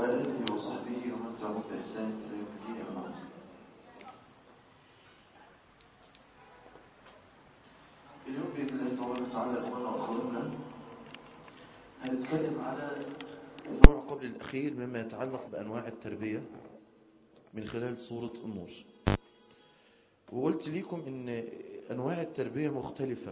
وعلى آله وصحبه ومن تبعهم بإحسان إلى يوم الدين أما بعد. اليوم بإذن الله تبارك وتعالى أخوانا وأخواتنا هنتكلم على النوع قبل الأخير مما يتعلق بأنواع التربية من خلال سورة النور وقلت لكم ان انواع التربية مختلفة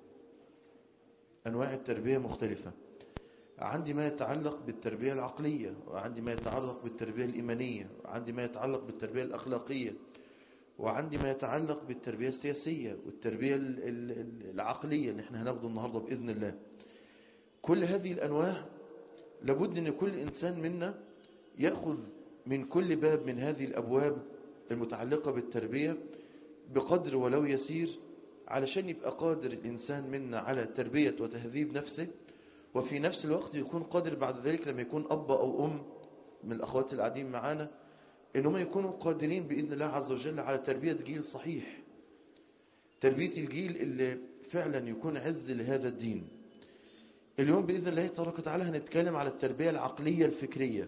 انواع التربية مختلفة عندي ما يتعلق بالتربية العقلية وعندي ما يتعلق بالتربية الإيمانية وعندي ما يتعلق بالتربية الأخلاقية وعندي ما يتعلق بالتربية السياسية والتربية العقلية اللي احنا هناخده النهاردة بإذن الله كل هذه الأنواع لابد أن كل إنسان منا يأخذ من كل باب من هذه الأبواب المتعلقة بالتربية بقدر ولو يسير علشان يبقى قادر الإنسان منا على تربية وتهذيب نفسه وفي نفس الوقت يكون قادر بعد ذلك لما يكون أب أو أم من الأخوات القاعدين معانا إنهم يكونوا قادرين بإذن الله عز وجل على تربية جيل صحيح تربية الجيل اللي فعلا يكون عز لهذا الدين اليوم بإذن الله تبارك وتعالى هنتكلم على التربية العقلية الفكرية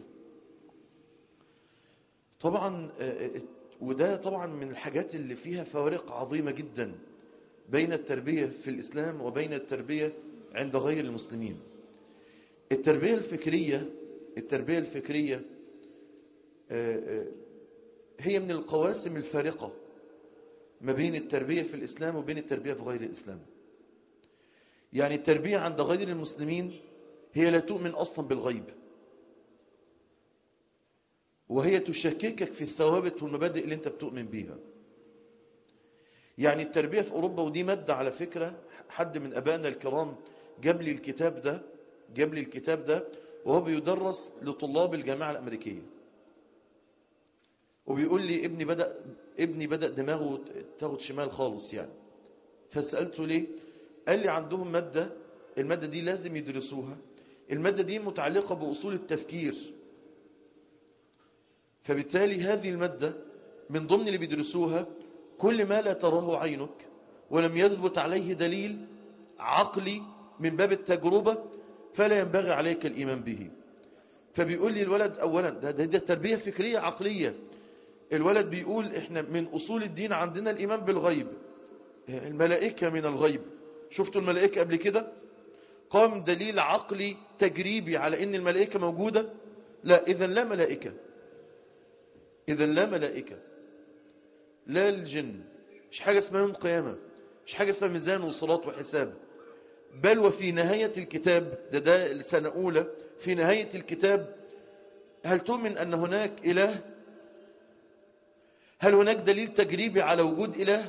طبعا وده طبعا من الحاجات اللي فيها فوارق عظيمة جدا بين التربية في الإسلام وبين التربية عند غير المسلمين التربية الفكرية التربية الفكرية هي من القواسم الفارقة ما بين التربية في الإسلام وبين التربية في غير الإسلام يعني التربية عند غير المسلمين هي لا تؤمن أصلا بالغيب وهي تشككك في الثوابت والمبادئ اللي انت بتؤمن بيها يعني التربية في أوروبا ودي مادة على فكرة حد من أبائنا الكرام جاب لي الكتاب ده جاب لي الكتاب ده وهو بيدرس لطلاب الجامعة الأمريكية وبيقول لي ابني بدأ ابني بدأ دماغه تاخد شمال خالص يعني فسألته ليه قال لي عندهم مادة المادة دي لازم يدرسوها المادة دي متعلقة بأصول التفكير فبالتالي هذه المادة من ضمن اللي بيدرسوها كل ما لا تراه عينك ولم يثبت عليه دليل عقلي من باب التجربة فلا ينبغي عليك الإيمان به فبيقول لي الولد أولا ده, ده, ده تربية فكرية عقلية الولد بيقول احنا من أصول الدين عندنا الإيمان بالغيب الملائكة من الغيب شفتوا الملائكة قبل كده قام دليل عقلي تجريبي على ان الملائكة موجودة لا إذا لا ملائكة إذا لا ملائكة لا الجن مش حاجة اسمها يوم قيامة مش حاجة اسمها ميزان وصلاة وحساب بل وفي نهاية الكتاب ده ده السنة أولى في نهاية الكتاب هل تؤمن أن هناك إله هل هناك دليل تجريبي على وجود إله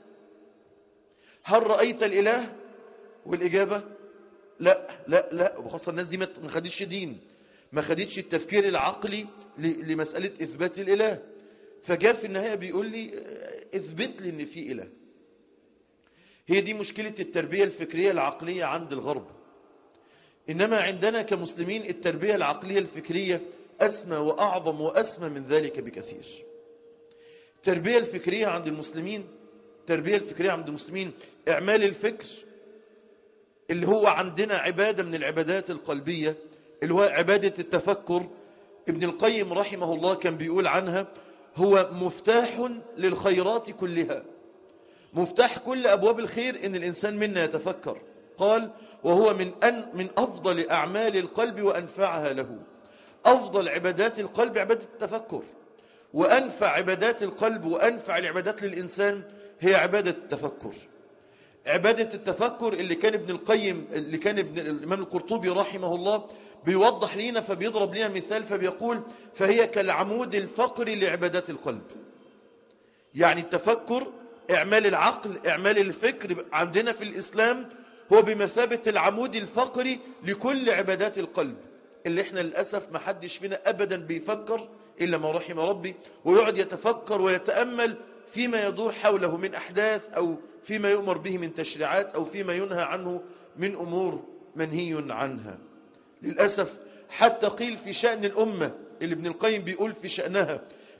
هل رأيت الإله والإجابة لا لا لا وخاصة الناس دي ما خدتش دين ما خدتش التفكير العقلي لمسألة إثبات الإله فجاء في النهاية بيقول لي اثبت لي ان في إله هي دي مشكلة التربية الفكرية العقلية عند الغرب إنما عندنا كمسلمين التربية العقلية الفكرية أسمى وأعظم وأسمى من ذلك بكثير التربية الفكرية عند المسلمين التربية الفكرية عند المسلمين إعمال الفكر اللي هو عندنا عبادة من العبادات القلبية اللي هو عبادة التفكر ابن القيم رحمه الله كان بيقول عنها هو مفتاح للخيرات كلها مفتاح كل أبواب الخير إن الإنسان منا يتفكر قال وهو من, أن من أفضل أعمال القلب وأنفعها له أفضل عبادات القلب عبادة التفكر وأنفع عبادات القلب وأنفع العبادات للإنسان هي عبادة التفكر عبادة التفكر اللي كان ابن القيم اللي كان ابن الإمام القرطبي رحمه الله بيوضح لنا فبيضرب لنا مثال فبيقول فهي كالعمود الفقري لعبادات القلب يعني التفكر اعمال العقل اعمال الفكر عندنا في الاسلام هو بمثابة العمود الفقري لكل عبادات القلب اللي احنا للأسف ما حدش فينا ابدا بيفكر الا ما رحم ربي ويقعد يتفكر ويتأمل فيما يدور حوله من احداث او فيما يؤمر به من تشريعات او فيما ينهى عنه من امور منهي عنها للأسف حتى قيل في شأن الأمة اللي ابن القيم بيقول في شأنها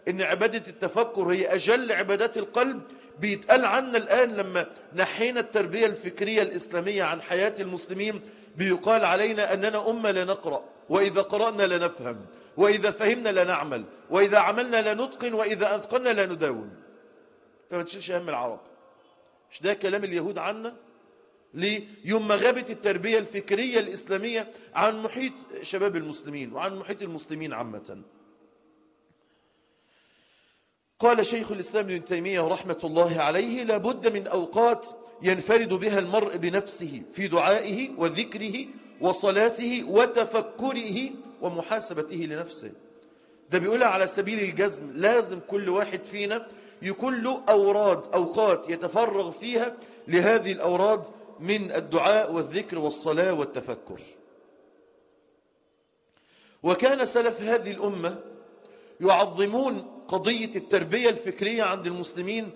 ان عبادة التفكر هي اجل عبادات القلب بيتقال عنا الان لما نحينا التربية الفكرية الاسلامية عن حياة المسلمين بيقال علينا اننا امة لا نقرأ واذا قرأنا لا نفهم واذا فهمنا لا نعمل واذا عملنا لا نتقن واذا اتقنا لا نداوم فما تشيلش هم العرب مش ده كلام اليهود عنا ليه؟ يوم ما غابت التربية الفكرية الإسلامية عن محيط شباب المسلمين وعن محيط المسلمين عامة قال شيخ الإسلام ابن تيمية رحمة الله عليه لابد من أوقات ينفرد بها المرء بنفسه في دعائه وذكره وصلاته وتفكره ومحاسبته لنفسه ده بيقولها على سبيل الجزم لازم كل واحد فينا يكون له أوراد أوقات يتفرغ فيها لهذه الأوراد من الدعاء والذكر والصلاة والتفكر وكان سلف هذه الأمة يعظمون قضية التربية الفكرية عند المسلمين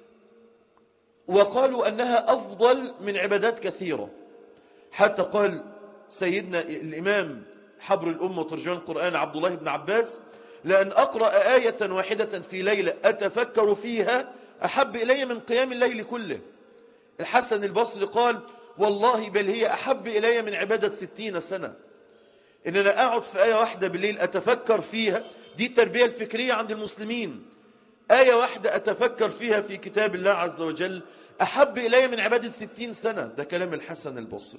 وقالوا أنها أفضل من عبادات كثيرة حتى قال سيدنا الإمام حبر الأمة وترجمان القرآن عبد الله بن عباس لأن أقرأ آية واحدة في ليلة أتفكر فيها أحب إلي من قيام الليل كله الحسن البصري قال والله بل هي أحب إلي من عبادة ستين سنة إن أنا أقعد في آية واحدة بالليل أتفكر فيها دي التربية الفكرية عند المسلمين آية واحدة أتفكر فيها في كتاب الله عز وجل أحب إلي من عبادة ستين سنة ده كلام الحسن البصري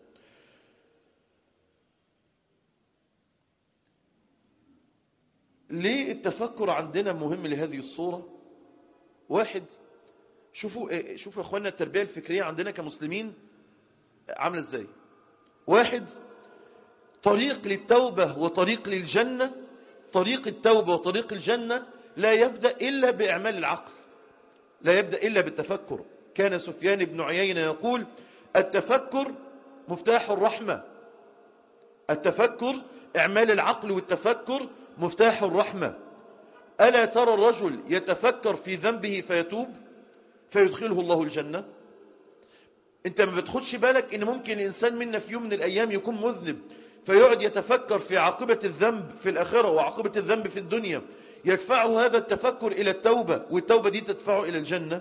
ليه التفكر عندنا مهم لهذه الصورة واحد شوفوا شوفوا يا اخوانا التربية الفكرية عندنا كمسلمين عاملة ازاي واحد طريق للتوبة وطريق للجنة طريق التوبة وطريق الجنة لا يبدأ إلا بإعمال العقل لا يبدأ إلا بالتفكر كان سفيان بن عيينة يقول التفكر مفتاح الرحمة التفكر إعمال العقل والتفكر مفتاح الرحمة ألا ترى الرجل يتفكر في ذنبه فيتوب فيدخله الله الجنة انت ما بتخدش بالك ان ممكن الانسان منا في يوم من الايام يكون مذنب فيقعد يتفكر في عاقبة الذنب في الاخرة وعاقبة الذنب في الدنيا يدفعه هذا التفكر الى التوبة والتوبة دي تدفعه الى الجنة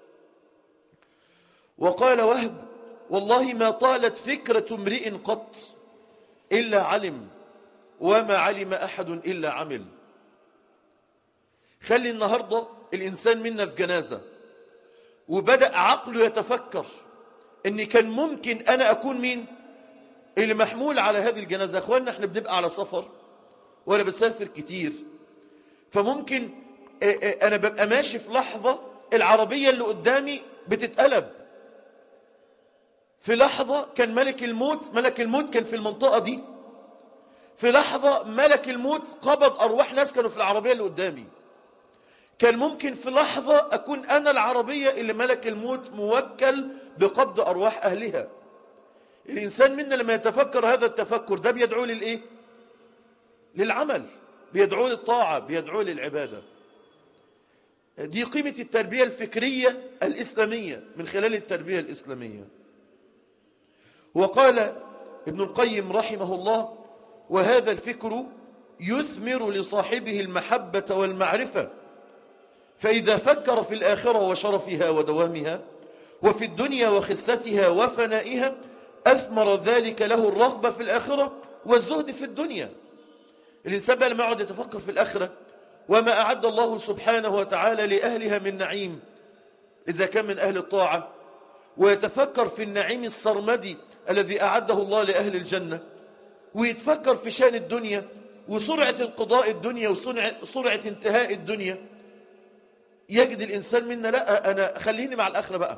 وقال وهب والله ما طالت فكرة امرئ قط إلا علم وما علم أحد إلا عمل خلي النهاردة الإنسان منا في جنازة وبدأ عقله يتفكر ان كان ممكن انا اكون مين اللي محمول على هذه الجنازة اخواننا احنا بنبقى على سفر وانا بسافر كتير فممكن انا ببقى ماشي في لحظة العربية اللي قدامي بتتقلب في لحظة كان ملك الموت ملك الموت كان في المنطقة دي في لحظة ملك الموت قبض أرواح ناس كانوا في العربية اللي قدامي كان ممكن في لحظة أكون أنا العربية اللي ملك الموت موكل بقبض أرواح أهلها الإنسان منا لما يتفكر هذا التفكر ده بيدعو للإيه للعمل بيدعو للطاعة بيدعو للعبادة دي قيمة التربية الفكرية الإسلامية من خلال التربية الإسلامية وقال ابن القيم رحمه الله وهذا الفكر يثمر لصاحبه المحبة والمعرفة فإذا فكر في الآخرة وشرفها ودوامها وفي الدنيا وخستها وفنائها أثمر ذلك له الرغبة في الآخرة والزهد في الدنيا الإنسان بقى لما يقعد يتفكر في الآخرة وما أعد الله سبحانه وتعالى لأهلها من نعيم إذا كان من أهل الطاعة ويتفكر في النعيم السرمدي الذي أعده الله لأهل الجنة ويتفكر في شان الدنيا وسرعة انقضاء الدنيا وسرعة انتهاء الدنيا يجد الإنسان منا لا أنا خليني مع الآخرة بقى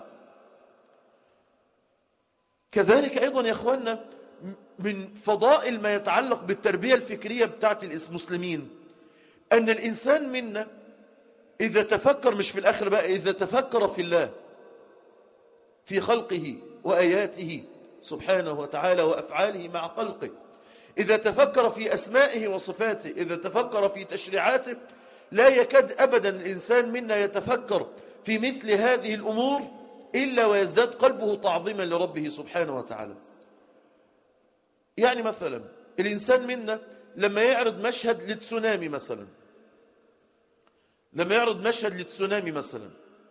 كذلك أيضا يا أخوانا من فضائل ما يتعلق بالتربية الفكرية بتاعت المسلمين أن الإنسان منا إذا تفكر مش في الآخرة بقى إذا تفكر في الله في خلقه وآياته سبحانه وتعالى وأفعاله مع خلقه إذا تفكر في أسمائه وصفاته إذا تفكر في تشريعاته لا يكاد أبدا الإنسان منا يتفكر في مثل هذه الأمور إلا ويزداد قلبه تعظيما لربه سبحانه وتعالى يعني مثلا الإنسان منا لما يعرض مشهد للتسونامي مثلا لما يعرض مشهد للتسونامي مثلا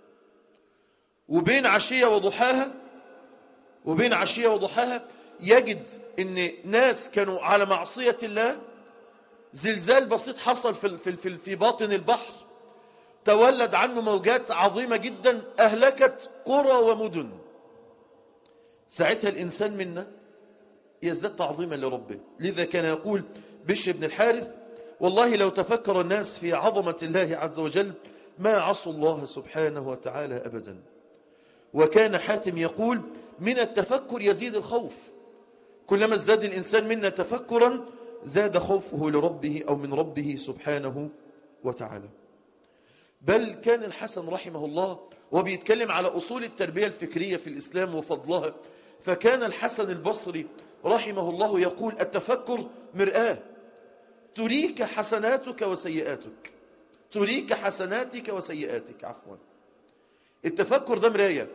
وبين عشية وضحاها وبين عشية وضحاها يجد ان ناس كانوا على معصية الله زلزال بسيط حصل في, في, في, في باطن البحر تولد عنه موجات عظيمة جدا أهلكت قرى ومدن ساعتها الإنسان منا يزداد تعظيما لربه لذا كان يقول بشر بن الحارث والله لو تفكر الناس في عظمة الله عز وجل ما عصوا الله سبحانه وتعالى أبدا وكان حاتم يقول من التفكر يزيد الخوف كلما ازداد الإنسان منا تفكرا زاد خوفه لربه أو من ربه سبحانه وتعالى بل كان الحسن رحمه الله وبيتكلم على أصول التربية الفكرية في الإسلام وفضلها فكان الحسن البصري رحمه الله يقول التفكر مرآة تريك حسناتك وسيئاتك تريك حسناتك وسيئاتك عفوا التفكر ده مراية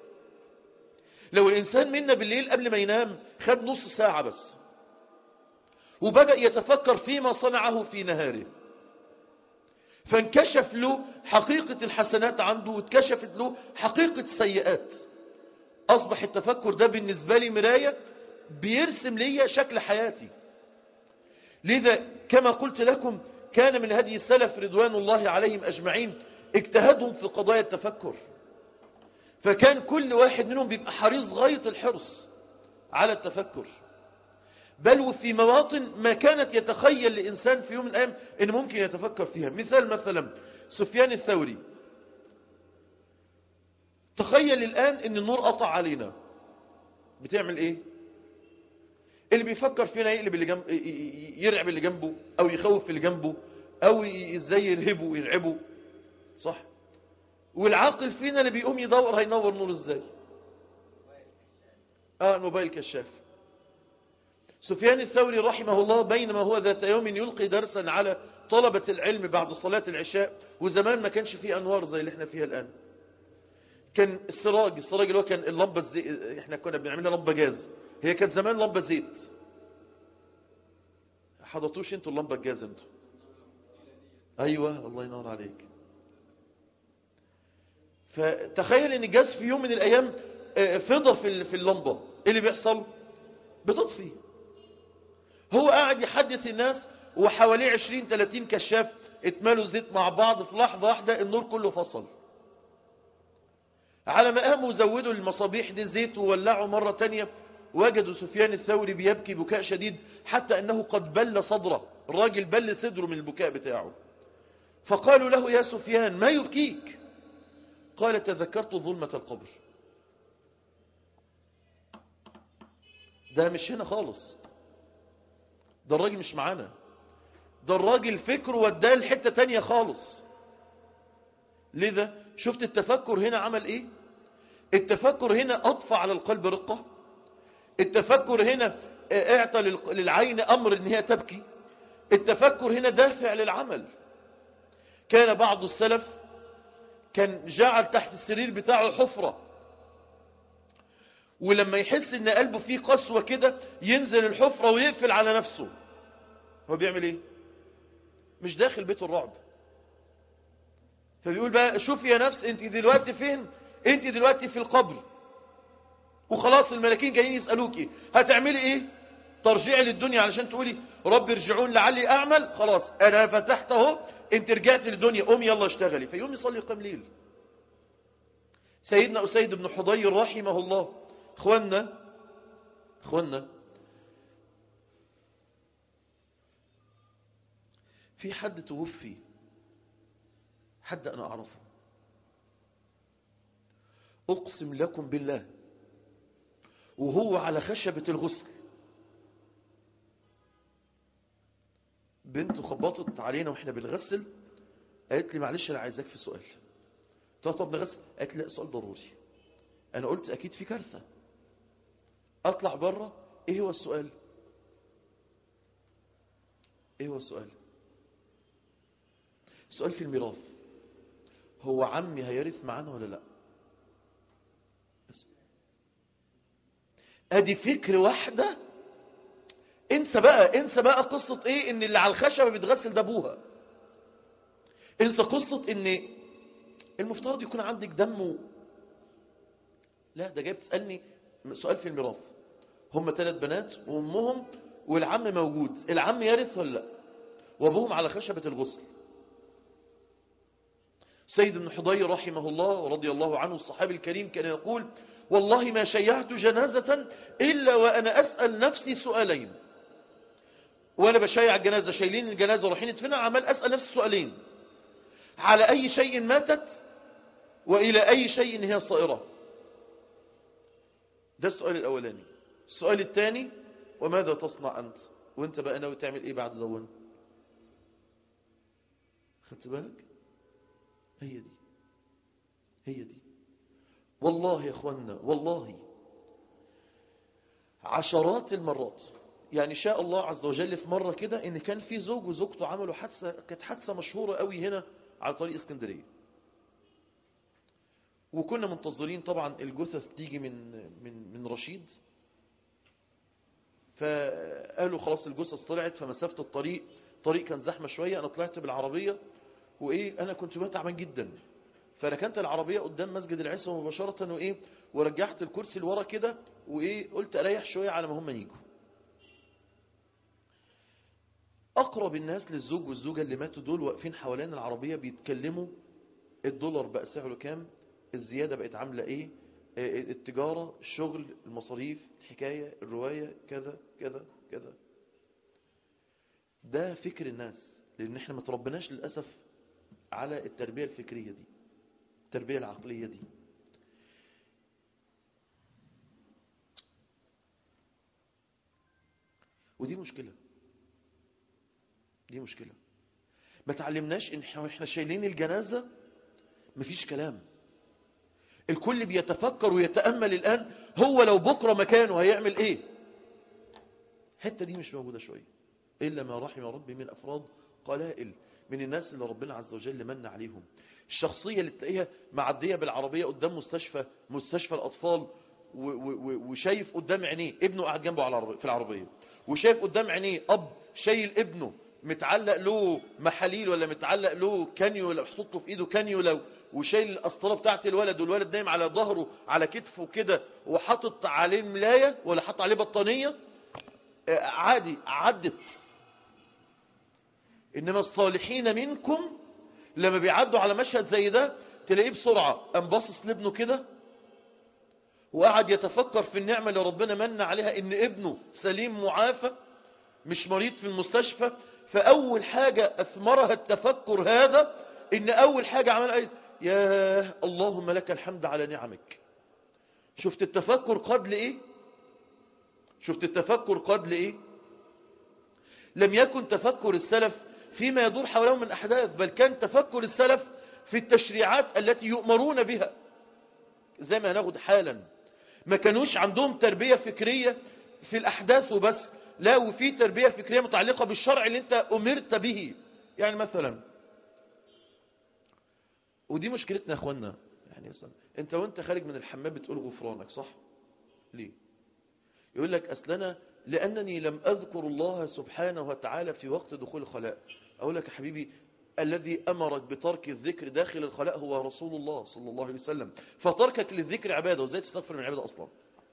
لو الإنسان منا بالليل قبل ما ينام خد نص ساعة بس وبدأ يتفكر فيما صنعه في نهاره فانكشف له حقيقة الحسنات عنده واتكشفت له حقيقة السيئات أصبح التفكر ده بالنسبة لي مراية بيرسم لي شكل حياتي لذا كما قلت لكم كان من هدي السلف رضوان الله عليهم أجمعين اجتهادهم في قضايا التفكر فكان كل واحد منهم بيبقى حريص غاية الحرص على التفكر بل وفي مواطن ما كانت يتخيل لإنسان في يوم من الأيام إن ممكن يتفكر فيها مثال مثلا سفيان الثوري تخيل الآن إن النور قطع علينا بتعمل إيه اللي بيفكر فينا يقلب اللي جنب يرعب اللي جنبه أو يخوف اللي جنبه أو ازاي يلهبه ويلعبه صح والعاقل فينا اللي بيقوم يدور هينور نور ازاي اه الموبايل كشاف سفيان الثوري رحمه الله بينما هو ذات يوم يلقي درسا على طلبة العلم بعد صلاة العشاء وزمان ما كانش فيه أنوار زي اللي احنا فيها الآن كان السراج السراج اللي هو كان اللمبة زي... احنا كنا بنعملها لمبة جاز هي كانت زمان لمبة زيت حضرتوش انتوا اللمبة الجاز انتوا ايوه الله ينور عليك فتخيل ان الجاز في يوم من الايام فضى في في اللمبة ايه اللي بيحصل بتطفي هو قاعد يحدث الناس وحواليه 20 30 كشاف اتمالوا زيت مع بعض في لحظة واحدة النور كله فصل على ما قاموا زودوا المصابيح دي زيت وولعوا مرة تانية وجدوا سفيان الثوري بيبكي بكاء شديد حتى أنه قد بل صدره الراجل بل صدره من البكاء بتاعه فقالوا له يا سفيان ما يبكيك قال تذكرت ظلمة القبر ده مش هنا خالص ده الراجل مش معانا ده الراجل فكره وداه لحتة تانية خالص لذا شفت التفكر هنا عمل ايه التفكر هنا اضفى على القلب رقة التفكر هنا اعطى للعين امر ان هي تبكي التفكر هنا دافع للعمل كان بعض السلف كان جعل تحت السرير بتاعه حفرة ولما يحس ان قلبه فيه قسوة كده ينزل الحفرة ويقفل على نفسه هو بيعمل ايه مش داخل بيت الرعب فبيقول بقى شوف يا نفس انت دلوقتي فين انت دلوقتي في القبر وخلاص الملاكين جايين يسألوكي هتعملي ايه ترجعي للدنيا علشان تقولي رب ارجعون لعلي اعمل خلاص انا فتحت اهو انت رجعت للدنيا قوم يلا اشتغلي فيقوم يصلي قيام ليل سيدنا أسيد بن حضير رحمه الله اخوانا اخوانا في حد توفي حد أنا أعرفه أقسم لكم بالله وهو على خشبة الغسل بنت خبطت علينا واحنا بنغسل قالت لي معلش انا عايزاك في سؤال قلت طب نغسل قالت لي لا سؤال ضروري انا قلت اكيد في كارثه اطلع بره ايه هو السؤال ايه هو السؤال السؤال في الميراث هو عمي هيرث معانا ولا لا ادي فكر واحده انسى بقى انسى بقى قصة ايه ان اللي على الخشبة بيتغسل ده ابوها انسى قصة ان المفترض يكون عندك دم و... لا ده جاي بتسألني سؤال في الميراث هم ثلاث بنات وامهم والعم موجود العم يرث ولا لا وابوهم على خشبة الغسل سيد بن حضير رحمه الله ورضي الله عنه الصحابي الكريم كان يقول والله ما شيعت جنازة إلا وأنا أسأل نفسي سؤالين وأنا بشيع الجنازة شايلين الجنازة ورايحين ندفنها عمال أسأل نفسي سؤالين على أي شيء ماتت وإلى أي شيء هي صائرة ده السؤال الأولاني السؤال الثاني وماذا تصنع أنت وانت بقى ناوي تعمل ايه بعد دون خدت بالك هي دي هي دي والله يا اخوانا والله عشرات المرات يعني شاء الله عز وجل في مرة كده ان كان في زوج وزوجته عملوا حادثة كانت حادثة مشهورة قوي هنا على طريق اسكندرية وكنا منتظرين طبعا الجثث تيجي من من من رشيد فقالوا خلاص الجثث طلعت فمسافة الطريق طريق كان زحمة شوية انا طلعت بالعربية وايه انا كنت بقى تعبان جدا فركنت العربية قدام مسجد العيسى مباشرة وايه ورجعت الكرسي لورا كده وايه قلت اريح شوية على ما هم يجوا اقرب الناس للزوج والزوجة اللي ماتوا دول واقفين حوالين العربية بيتكلموا الدولار بقى سعره كام الزيادة بقت عاملة ايه التجارة الشغل المصاريف الحكاية الرواية كذا كذا كذا ده فكر الناس لان احنا ما تربناش للأسف على التربية الفكرية دي التربية العقلية دي ودي مشكلة دي مشكلة ما تعلمناش ان احنا شايلين الجنازة مفيش كلام الكل بيتفكر ويتأمل الآن هو لو بكرة مكانه هيعمل ايه الحته دي مش موجودة شوية إلا ما رحم ربي من أفراد قلائل من الناس اللي ربنا عز وجل من عليهم الشخصية اللي تلاقيها معدية بالعربية قدام مستشفى مستشفى الأطفال وشايف قدام عينيه ابنه قاعد جنبه على في العربية وشايف قدام عينيه أب شايل ابنه متعلق له محاليل ولا متعلق له كانيولا حطه في ايده كانيولا وشايل القسطره بتاعت الولد والولد نايم على ظهره على كتفه كده وحاطط عليه ملايه ولا حاطط عليه بطانيه عادي عدت انما الصالحين منكم لما بيعدوا على مشهد زي ده تلاقيه بسرعه قام باصص لابنه كده وقعد يتفكر في النعمه اللي ربنا من عليها ان ابنه سليم معافى مش مريض في المستشفى فأول حاجة أثمرها التفكر هذا إن أول حاجة عمل أيه يا اللهم لك الحمد على نعمك شفت التفكر قد لإيه شفت التفكر قد لإيه لم يكن تفكر السلف فيما يدور حولهم من أحداث بل كان تفكر السلف في التشريعات التي يؤمرون بها زي ما هناخد حالا ما كانوش عندهم تربية فكرية في الأحداث وبس لا وفي تربية فكرية متعلقة بالشرع اللي انت امرت به يعني مثلا ودي مشكلتنا يا اخوانا يعني مثلا انت وانت خارج من الحمام بتقول غفرانك صح ليه يقول لك اصلنا لانني لم اذكر الله سبحانه وتعالى في وقت دخول الخلاء اقول لك يا حبيبي الذي امرك بترك الذكر داخل الخلاء هو رسول الله صلى الله عليه وسلم فتركك للذكر عباده وازاي تستغفر من العباده اصلا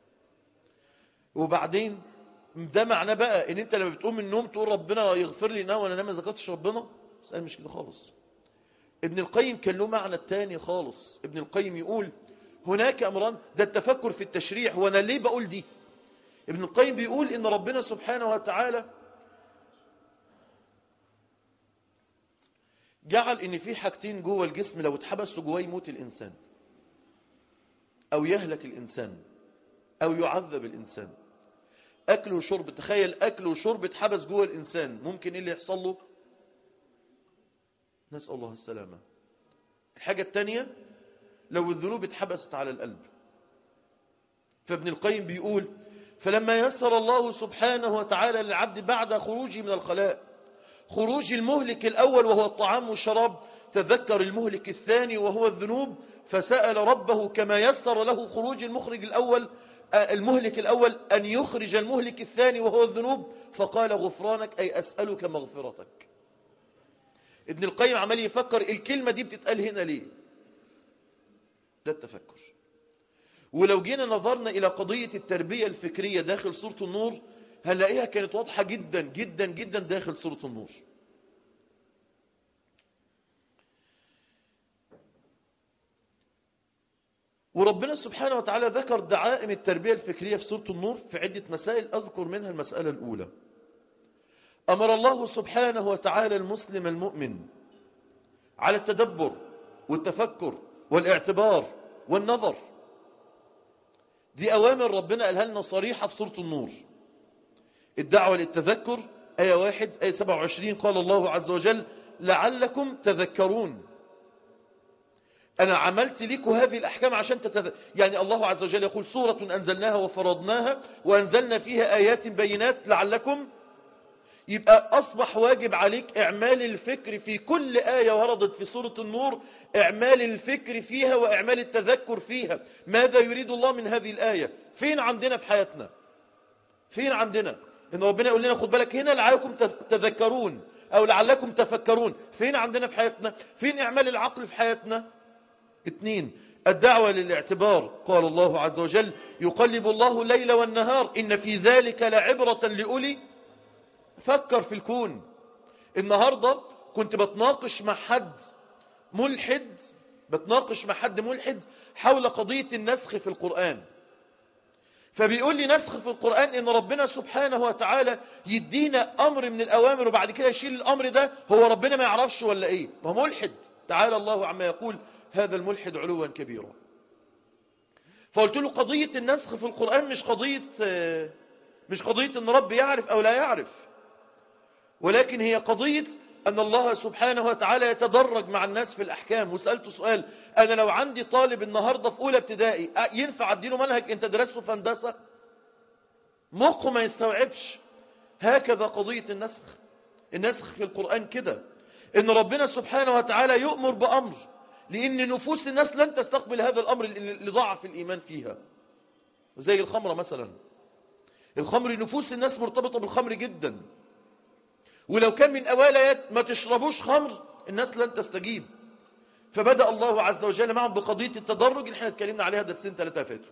وبعدين ده معناه بقى ان انت لما بتقوم من النوم تقول ربنا يغفر لي انه وانا نام ما ذكرتش ربنا اسال مش كده خالص ابن القيم كان له معنى تاني خالص ابن القيم يقول هناك امران ده التفكر في التشريع وانا ليه بقول دي ابن القيم بيقول ان ربنا سبحانه وتعالى جعل ان في حاجتين جوه الجسم لو اتحبسوا جواه يموت الانسان او يهلك الانسان او يعذب الانسان اكل وشرب تخيل اكل وشرب اتحبس جوه الانسان ممكن ايه اللي يحصل له نسأل الله السلامة الحاجة التانية لو الذنوب اتحبست على القلب فابن القيم بيقول فلما يسر الله سبحانه وتعالى للعبد بعد خروجه من الخلاء خروج المهلك الأول وهو الطعام والشراب تذكر المهلك الثاني وهو الذنوب فسأل ربه كما يسر له خروج المخرج الأول المهلك الأول أن يخرج المهلك الثاني وهو الذنوب فقال غفرانك أي أسألك مغفرتك ابن القيم عمال يفكر الكلمة دي بتتقال هنا ليه ده التفكر ولو جينا نظرنا إلى قضية التربية الفكرية داخل سورة النور هنلاقيها كانت واضحة جدا جدا جدا داخل سورة النور وربنا سبحانه وتعالى ذكر دعائم التربية الفكرية في سورة النور في عدة مسائل أذكر منها المسألة الأولى أمر الله سبحانه وتعالى المسلم المؤمن على التدبر والتفكر والاعتبار والنظر دي أوامر ربنا قالها لنا صريحة في سورة النور الدعوة للتذكر آية واحد آية 27 قال الله عز وجل لعلكم تذكرون أنا عملت لكم هذه الأحكام عشان تتذ... يعني الله عز وجل يقول سورة أنزلناها وفرضناها وأنزلنا فيها آيات بينات لعلكم يبقى أصبح واجب عليك إعمال الفكر في كل آية وردت في سورة النور إعمال الفكر فيها وإعمال التذكر فيها ماذا يريد الله من هذه الآية فين عندنا في حياتنا فين عندنا إن ربنا يقول لنا خد بالك هنا لعلكم تذكرون أو لعلكم تفكرون فين عندنا في حياتنا فين إعمال العقل في حياتنا اثنين الدعوة للاعتبار قال الله عز وجل يقلب الله الليل والنهار إن في ذلك لعبرة لأولي فكر في الكون النهاردة كنت بتناقش مع حد ملحد بتناقش مع حد ملحد حول قضية النسخ في القرآن فبيقول لي نسخ في القرآن ان ربنا سبحانه وتعالى يدينا امر من الاوامر وبعد كده يشيل الامر ده هو ربنا ما يعرفش ولا ايه ما هو ملحد تعالى الله عما يقول هذا الملحد علوا كبيرا فقلت له قضية النسخ في القرآن مش قضية مش قضية ان رب يعرف او لا يعرف ولكن هي قضية أن الله سبحانه وتعالى يتدرج مع الناس في الأحكام وسألته سؤال أنا لو عندي طالب النهاردة في أولى ابتدائي ينفع أديله منهج أنت درسته في هندسة مخه ما يستوعبش هكذا قضية النسخ النسخ في القرآن كده إن ربنا سبحانه وتعالى يؤمر بأمر لأن نفوس الناس لن تستقبل هذا الأمر لضعف الإيمان فيها زي الخمرة مثلا الخمر نفوس الناس مرتبطة بالخمر جدا ولو كان من أولايات ما تشربوش خمر الناس لن تستجيب فبدأ الله عز وجل معهم بقضية التدرج اللي احنا اتكلمنا عليها درسين ثلاثة فاتوا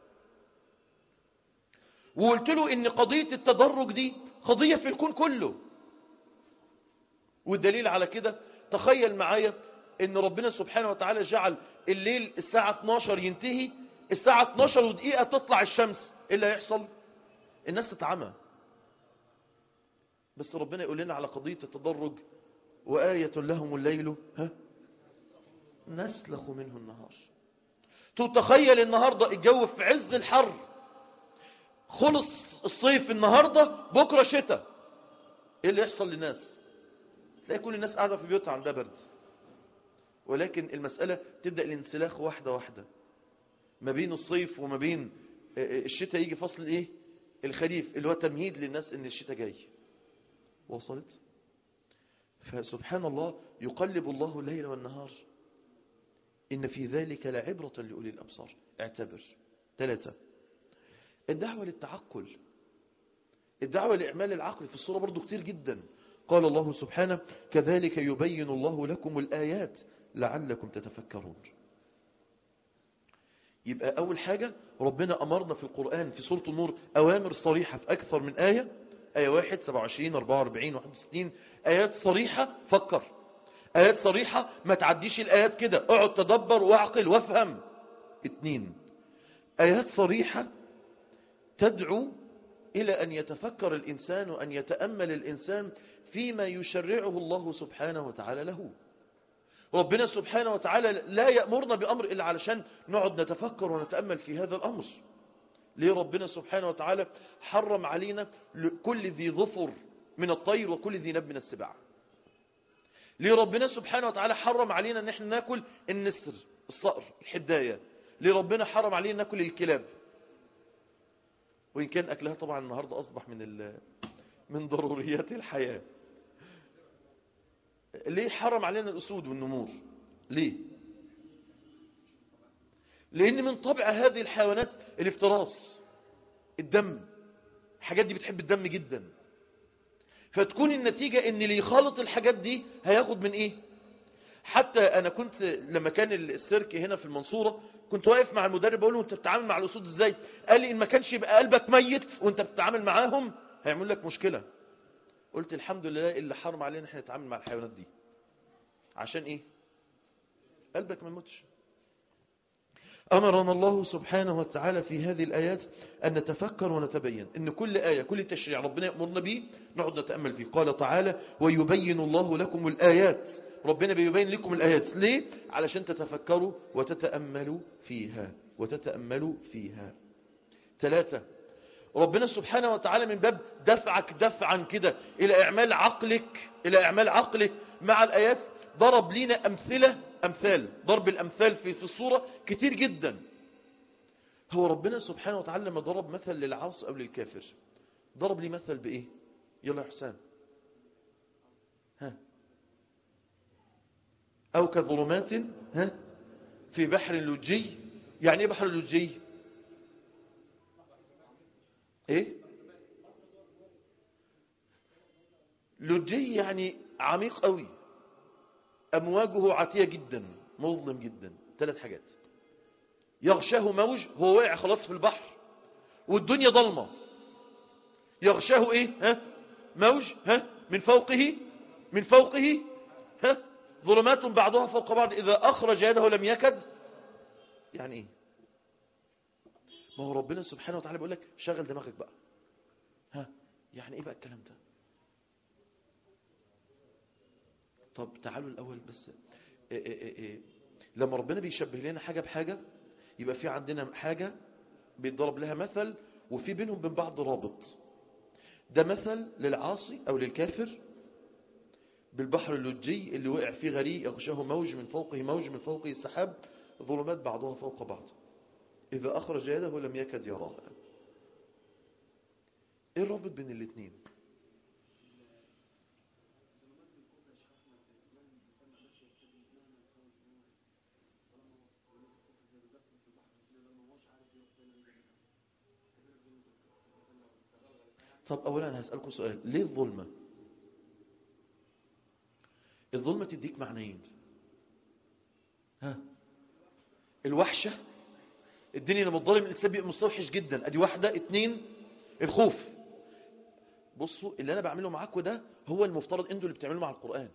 وقلت له ان قضية التدرج دي قضية في الكون كله والدليل على كده تخيل معايا ان ربنا سبحانه وتعالى جعل الليل الساعة 12 ينتهي الساعة 12 ودقيقة تطلع الشمس ايه اللي هيحصل الناس تتعمى بس ربنا يقول لنا على قضية التدرج وآية لهم الليل ها نسلخ منه النهار تتخيل النهاردة الجو في عز الحر خلص الصيف النهاردة بكرة شتاء ايه اللي يحصل للناس تلاقي كل الناس قاعدة في بيوتها عندها برد ولكن المسألة تبدأ الانسلاخ واحدة واحدة ما بين الصيف وما بين الشتاء يجي فصل ايه الخريف اللي هو تمهيد للناس ان الشتاء جاي وصلت فسبحان الله يقلب الله الليل والنهار إن في ذلك لعبرة لأولي الأبصار اعتبر ثلاثة الدعوة للتعقل الدعوة لإعمال العقل في الصورة برضو كتير جدا قال الله سبحانه كذلك يبين الله لكم الآيات لعلكم تتفكرون يبقى أول حاجة ربنا أمرنا في القرآن في سورة النور أوامر صريحة في أكثر من آية آية 1 27 44 61 آيات صريحة فكر آيات صريحة ما تعديش الآيات كده اقعد تدبر واعقل وافهم اتنين آيات صريحة تدعو إلى أن يتفكر الإنسان وأن يتأمل الإنسان فيما يشرعه الله سبحانه وتعالى له ربنا سبحانه وتعالى لا يأمرنا بأمر إلا علشان نقعد نتفكر ونتأمل في هذا الأمر ليه ربنا سبحانه وتعالى حرم علينا كل ذي ظفر من الطير وكل ذي نب من السباع ليه ربنا سبحانه وتعالى حرم علينا ان احنا ناكل النسر الصقر الحداية ليه ربنا حرم علينا ناكل الكلاب وإن كان أكلها طبعا النهاردة أصبح من من ضروريات الحياة ليه حرم علينا الأسود والنمور ليه لأن من طبع هذه الحيوانات الافتراس الدم الحاجات دي بتحب الدم جدا فتكون النتيجة ان اللي يخالط الحاجات دي هياخد من ايه حتى انا كنت لما كان السيرك هنا في المنصورة كنت واقف مع المدرب بقول له انت بتتعامل مع الاسود ازاي قال لي ان ما كانش يبقى قلبك ميت وانت بتتعامل معاهم هيعمل لك مشكلة قلت الحمد لله اللي حرم علينا احنا نتعامل مع الحيوانات دي عشان ايه قلبك ما يموتش أمرنا الله سبحانه وتعالى في هذه الآيات أن نتفكر ونتبين إن كل آية كل تشريع ربنا يأمرنا به نقعد نتأمل فيه قال تعالى ويبين الله لكم الآيات ربنا بيبين لكم الآيات ليه؟ علشان تتفكروا وتتأملوا فيها وتتأملوا فيها ثلاثة ربنا سبحانه وتعالى من باب دفعك دفعا كده إلى إعمال عقلك إلى إعمال عقلك مع الآيات ضرب لنا أمثلة أمثال ضرب الأمثال في في الصورة كتير جدا هو ربنا سبحانه وتعالى لما ضرب مثل للعاص أو للكافر ضرب لي مثل بإيه يلا يا حسام ها أو كظلمات ها في بحر لجي يعني ايه بحر لجي ايه لجي يعني عميق قوي أمواجه عاتية جدا مظلم جدا ثلاث حاجات يغشاه موج هو واقع خلاص في البحر والدنيا ضلمة يغشاه ايه ها موج ها من فوقه من فوقه ها ظلمات بعضها فوق بعض إذا أخرج يده لم يكد يعني ايه ما هو ربنا سبحانه وتعالى بيقول لك شغل دماغك بقى ها يعني ايه بقى الكلام ده طب تعالوا الأول بس إيه إيه إيه لما ربنا بيشبه لنا حاجة بحاجة يبقى في عندنا حاجة بيتضرب لها مثل وفي بينهم بين بعض رابط ده مثل للعاصي أو للكافر بالبحر اللجي اللي وقع فيه غريق يغشاه موج من فوقه موج من فوقه سحاب ظلمات بعضها فوق بعض إذا أخرج يده لم يكد يراها إيه الرابط بين الاثنين طب أولا هسألكم سؤال ليه الظلمة الظلمة تديك معنيين ها الوحشة الدنيا لما الظالم الإنسان بيبقى مستوحش جدا أدي واحدة اتنين الخوف بصوا اللي أنا بعمله معاكم ده هو المفترض انتوا اللي بتعملوا مع القرآن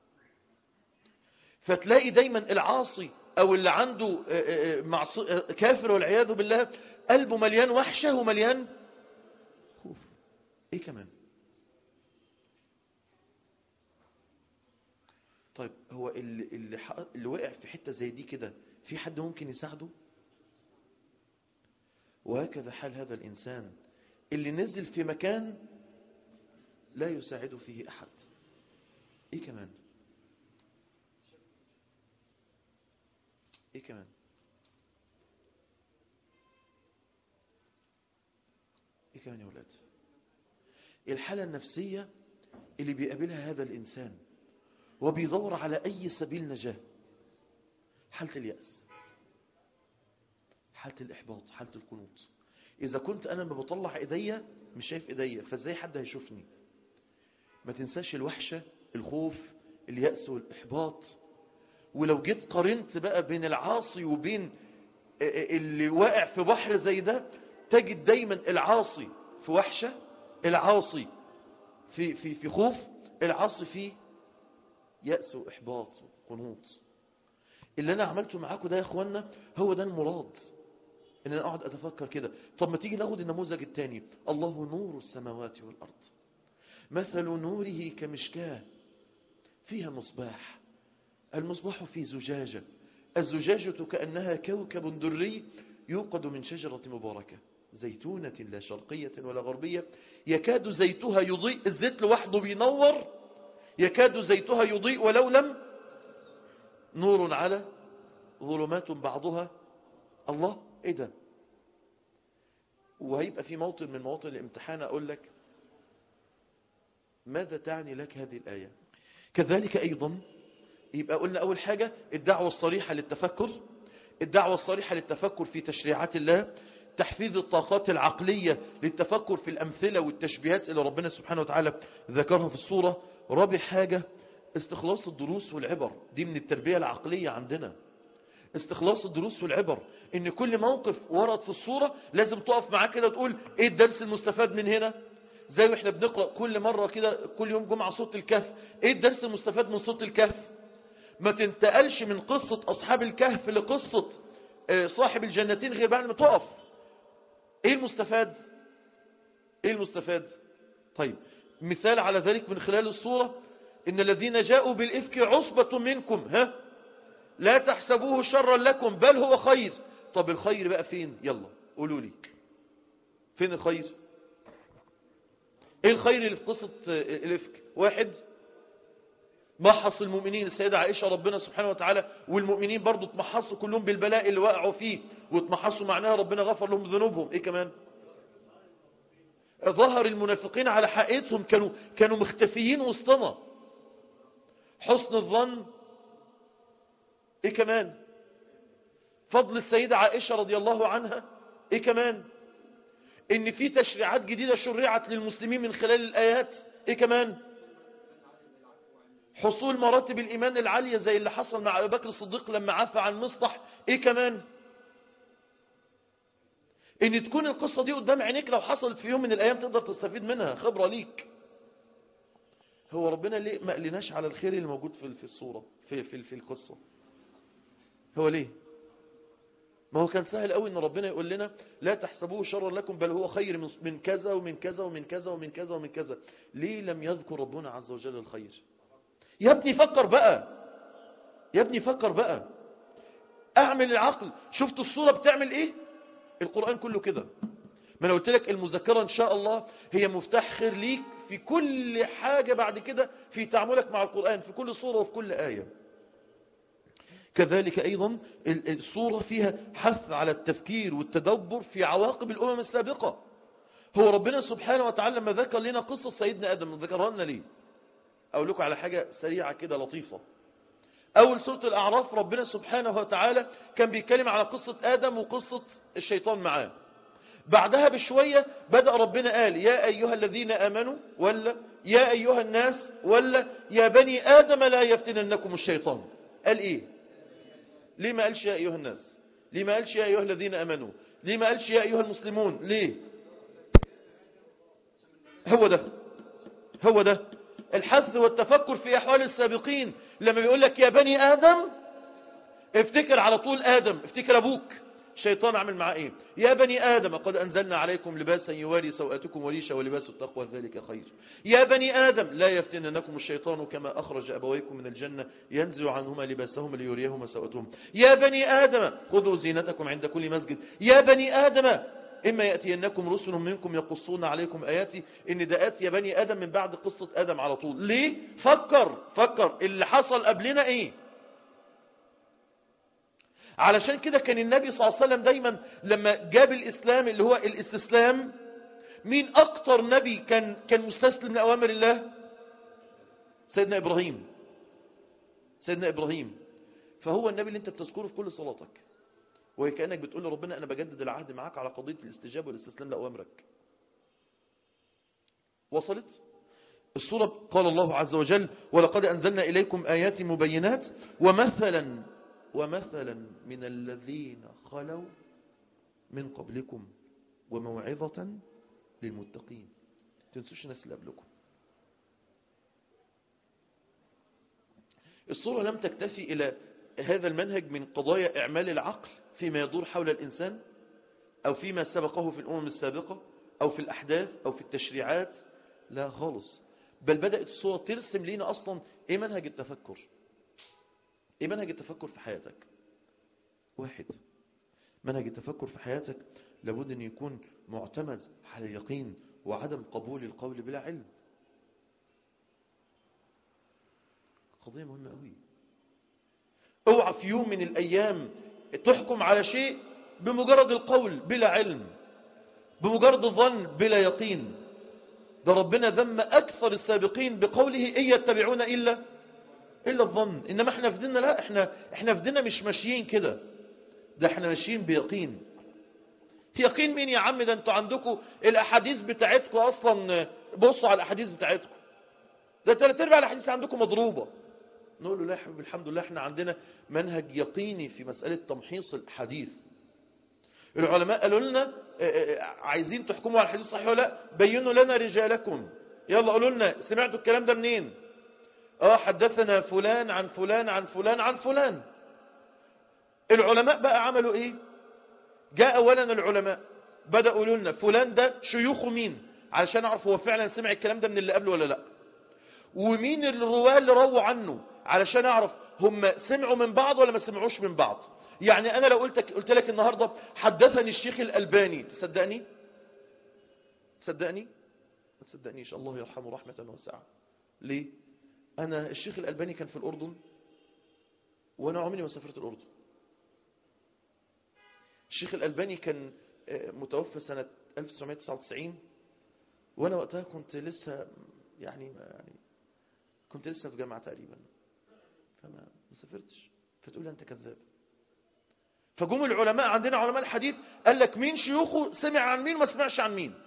فتلاقي دايما العاصي أو اللي عنده معصي كافر والعياذ بالله قلبه مليان وحشة ومليان خوف ايه كمان طيب هو اللي, اللي, اللي وقع في حتة زي دي كده في حد ممكن يساعده وهكذا حال هذا الإنسان اللي نزل في مكان لا يساعده فيه أحد إيه كمان إيه كمان إيه كمان يا ولاد الحالة النفسية اللي بيقابلها هذا الإنسان وبيدور على أي سبيل نجاة حالة اليأس حالة الإحباط حالة القنوط إذا كنت أنا ما بطلع إيديا مش شايف إيديا فإزاي حد هيشوفني ما تنساش الوحشة الخوف اليأس والإحباط ولو جيت قارنت بقى بين العاصي وبين اللي واقع في بحر زي ده تجد دايما العاصي في وحشة العاصي في, في, في خوف العاصي في يأس وإحباط وقنوط اللي أنا عملته معاكم ده يا أخوانا هو ده المراد إن أنا أقعد أتفكر كده طب ما تيجي ناخد النموذج الثاني الله نور السماوات والأرض مثل نوره كمشكاه فيها مصباح المصباح في زجاجة الزجاجة كأنها كوكب دري يوقد من شجرة مباركة زيتونة لا شرقية ولا غربية يكاد زيتها يضيء الزيت لوحده بينور يكاد زيتها يضيء ولو لم نور على ظلمات بعضها الله ايه ده وهيبقى في موطن من مواطن الامتحان اقول لك ماذا تعني لك هذه الآية كذلك أيضا يبقى قلنا أول حاجة الدعوة الصريحة للتفكر الدعوة الصريحة للتفكر في تشريعات الله تحفيز الطاقات العقلية للتفكر في الأمثلة والتشبيهات اللي ربنا سبحانه وتعالى ذكرها في الصورة رابع حاجة استخلاص الدروس والعبر دي من التربية العقلية عندنا استخلاص الدروس والعبر ان كل موقف ورد في الصورة لازم تقف معاه كده تقول ايه الدرس المستفاد من هنا زي ما احنا بنقرأ كل مرة كده كل يوم جمعة صوت الكهف ايه الدرس المستفاد من صوت الكهف ما تنتقلش من قصة اصحاب الكهف لقصة صاحب الجنتين غير بعد ما تقف ايه المستفاد ايه المستفاد طيب مثال على ذلك من خلال الصورة ان الذين جاءوا بالافك عصبة منكم ها لا تحسبوه شرا لكم بل هو خير طب الخير بقى فين يلا قولوا لي فين الخير ايه الخير اللي في قصة الافك واحد محص المؤمنين السيدة عائشة ربنا سبحانه وتعالى والمؤمنين برضو اتمحصوا كلهم بالبلاء اللي وقعوا فيه واتمحصوا معناها ربنا غفر لهم ذنوبهم ايه كمان ظهر المنافقين على حقيقتهم كانوا كانوا مختفيين وسطنا حسن الظن ايه كمان فضل السيدة عائشة رضي الله عنها ايه كمان ان في تشريعات جديدة شرعت للمسلمين من خلال الايات ايه كمان حصول مراتب الايمان العالية زي اللي حصل مع ابي بكر الصديق لما عفى عن مصطح ايه كمان ان تكون القصة دي قدام عينيك لو حصلت في يوم من الايام تقدر تستفيد منها خبرة ليك هو ربنا ليه ما قلناش على الخير اللي موجود في في الصورة في في في القصة هو ليه ما هو كان سهل قوي ان ربنا يقول لنا لا تحسبوه شرا لكم بل هو خير من كذا ومن كذا ومن كذا ومن كذا ومن كذا ليه لم يذكر ربنا عز وجل الخير يا ابني فكر بقى يا ابني فكر بقى اعمل العقل شفت الصورة بتعمل ايه القرآن كله كده ما انا قلت لك المذكرة ان شاء الله هي مفتاح خير ليك في كل حاجة بعد كده في تعاملك مع القرآن في كل صورة وفي كل آية كذلك أيضا الصورة فيها حث على التفكير والتدبر في عواقب الأمم السابقة هو ربنا سبحانه وتعالى لما ذكر لنا قصة سيدنا آدم ذكرها لنا ليه أقول لكم على حاجة سريعة كده لطيفة أول سورة الأعراف ربنا سبحانه وتعالى كان بيتكلم على قصة آدم وقصة الشيطان معاه بعدها بشوية بدأ ربنا قال يا أيها الذين آمنوا ولا يا أيها الناس ولا يا بني آدم لا يفتننكم الشيطان قال إيه ليه ما قالش يا أيها الناس ليه ما قالش يا أيها الذين أمنوا ليه ما قالش يا أيها المسلمون ليه هو ده هو ده الحث والتفكر في أحوال السابقين لما بيقول لك يا بني آدم افتكر على طول آدم افتكر أبوك الشيطان عمل معاه ايه يا بني آدم قد أنزلنا عليكم لباسا يواري سوءاتكم وريشا ولباس التقوى ذلك خير يا بني آدم لا يفتننكم الشيطان كما أخرج أبويكم من الجنة ينزل عنهما لباسهما ليريهما سوءتهم يا بني آدم خذوا زينتكم عند كل مسجد يا بني آدم إما يأتينكم رسل منكم يقصون عليكم آياتي إن ده آت يا بني آدم من بعد قصة آدم على طول ليه فكر فكر اللي حصل قبلنا إيه علشان كده كان النبي صلى الله عليه وسلم دايما لما جاب الإسلام اللي هو الاستسلام مين أكتر نبي كان كان مستسلم لأوامر الله سيدنا إبراهيم سيدنا إبراهيم فهو النبي اللي انت بتذكره في كل صلاتك وهي كأنك بتقول لربنا أنا بجدد العهد معاك على قضية الاستجابة والاستسلام لأوامرك وصلت الصورة قال الله عز وجل ولقد أنزلنا إليكم آيات مبينات ومثلا ومثلا من الذين خلوا من قبلكم وموعظة للمتقين تنسوش الناس اللي قبلكم الصورة لم تكتفي إلى هذا المنهج من قضايا إعمال العقل فيما يدور حول الإنسان أو فيما سبقه في الأمم السابقة أو في الأحداث أو في التشريعات لا خالص بل بدأت الصورة ترسم لنا أصلا إيه منهج التفكر إيه منهج التفكر في حياتك واحد منهج التفكر في حياتك لابد أن يكون معتمد على اليقين وعدم قبول القول بلا علم قضية مهمة قوي اوعى في يوم من الأيام تحكم على شيء بمجرد القول بلا علم بمجرد الظن بلا يقين ده ربنا ذم أكثر السابقين بقوله إن يتبعون إلا إلا الظن إنما احنا في ديننا لا احنا, احنا في ديننا مش ماشيين كده ده احنا ماشيين بيقين يقين مين يا عم ده انتوا عندكم الاحاديث بتاعتكم اصلا بصوا على الاحاديث بتاعتكم ده ثلاث ارباع الاحاديث عندكم مضروبه نقول له لا يا حبيبي الحمد لله احنا عندنا منهج يقيني في مساله تمحيص الحديث العلماء قالوا لنا اه، اه، عايزين تحكموا على الحديث صحيح ولا لا بينوا لنا رجالكم يلا قولوا لنا سمعتوا الكلام ده منين اه حدثنا فلان عن فلان عن فلان عن فلان العلماء بقى عملوا ايه جاء اولا العلماء بدأوا يقولوا لنا فلان ده شيوخه مين علشان اعرف هو فعلا سمع الكلام ده من اللي قبله ولا لا ومين الرواه اللي رووا عنه علشان اعرف هم سمعوا من بعض ولا ما سمعوش من بعض يعني انا لو قلت قلت لك النهارده حدثني الشيخ الالباني تصدقني تصدقني ما تصدقنيش الله يرحمه رحمه واسعه ليه انا الشيخ الالباني كان في الاردن وانا عمري ما سافرت الاردن الشيخ الألباني كان آه، متوفى سنة 1999 وأنا وقتها كنت لسه يعني ما يعني كنت لسه في جامعة تقريبا فما ما سافرتش فتقول لي أنت كذاب فجم العلماء عندنا علماء الحديث قال لك مين شيوخه سمع عن مين ما سمعش عن مين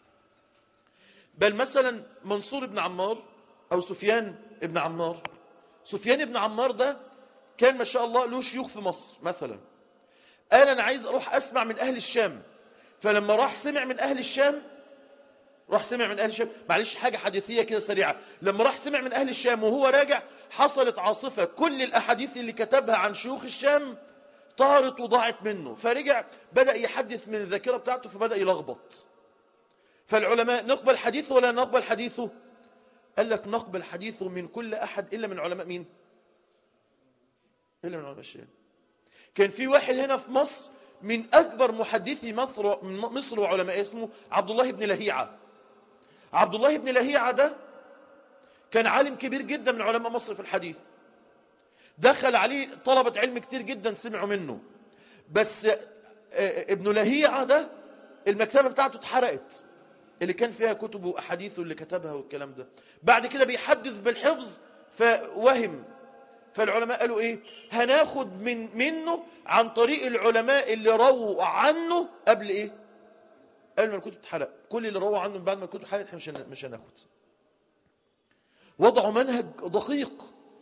بل مثلا منصور بن عمار أو سفيان بن عمار سفيان بن عمار ده كان ما شاء الله له شيوخ في مصر مثلا قال أنا عايز أروح أسمع من أهل الشام فلما راح سمع من أهل الشام راح سمع من أهل الشام معلش حاجة حديثية كده سريعة لما راح سمع من أهل الشام وهو راجع حصلت عاصفة كل الأحاديث اللي كتبها عن شيوخ الشام طارت وضاعت منه فرجع بدأ يحدث من الذاكرة بتاعته فبدأ يلخبط فالعلماء نقبل حديثه ولا نقبل حديثه قال لك نقبل حديثه من كل أحد إلا من علماء مين إلا من علماء الشام كان في واحد هنا في مصر من أكبر محدثي مصر, مصر وعلماء اسمه عبد الله بن لهيعة عبد الله بن لهيعة ده كان عالم كبير جدا من علماء مصر في الحديث دخل عليه طلبة علم كتير جدا سمعوا منه بس ابن لهيعة ده المكتبة بتاعته اتحرقت اللي كان فيها كتبه وأحاديثه اللي كتبها والكلام ده بعد كده بيحدث بالحفظ فوهم فالعلماء قالوا ايه هناخد من منه عن طريق العلماء اللي رووا عنه قبل ايه قالوا ما الكتب اتحرق كل اللي رووا عنه من بعد ما الكتب اتحرقت احنا مش مش هناخد وضعوا منهج دقيق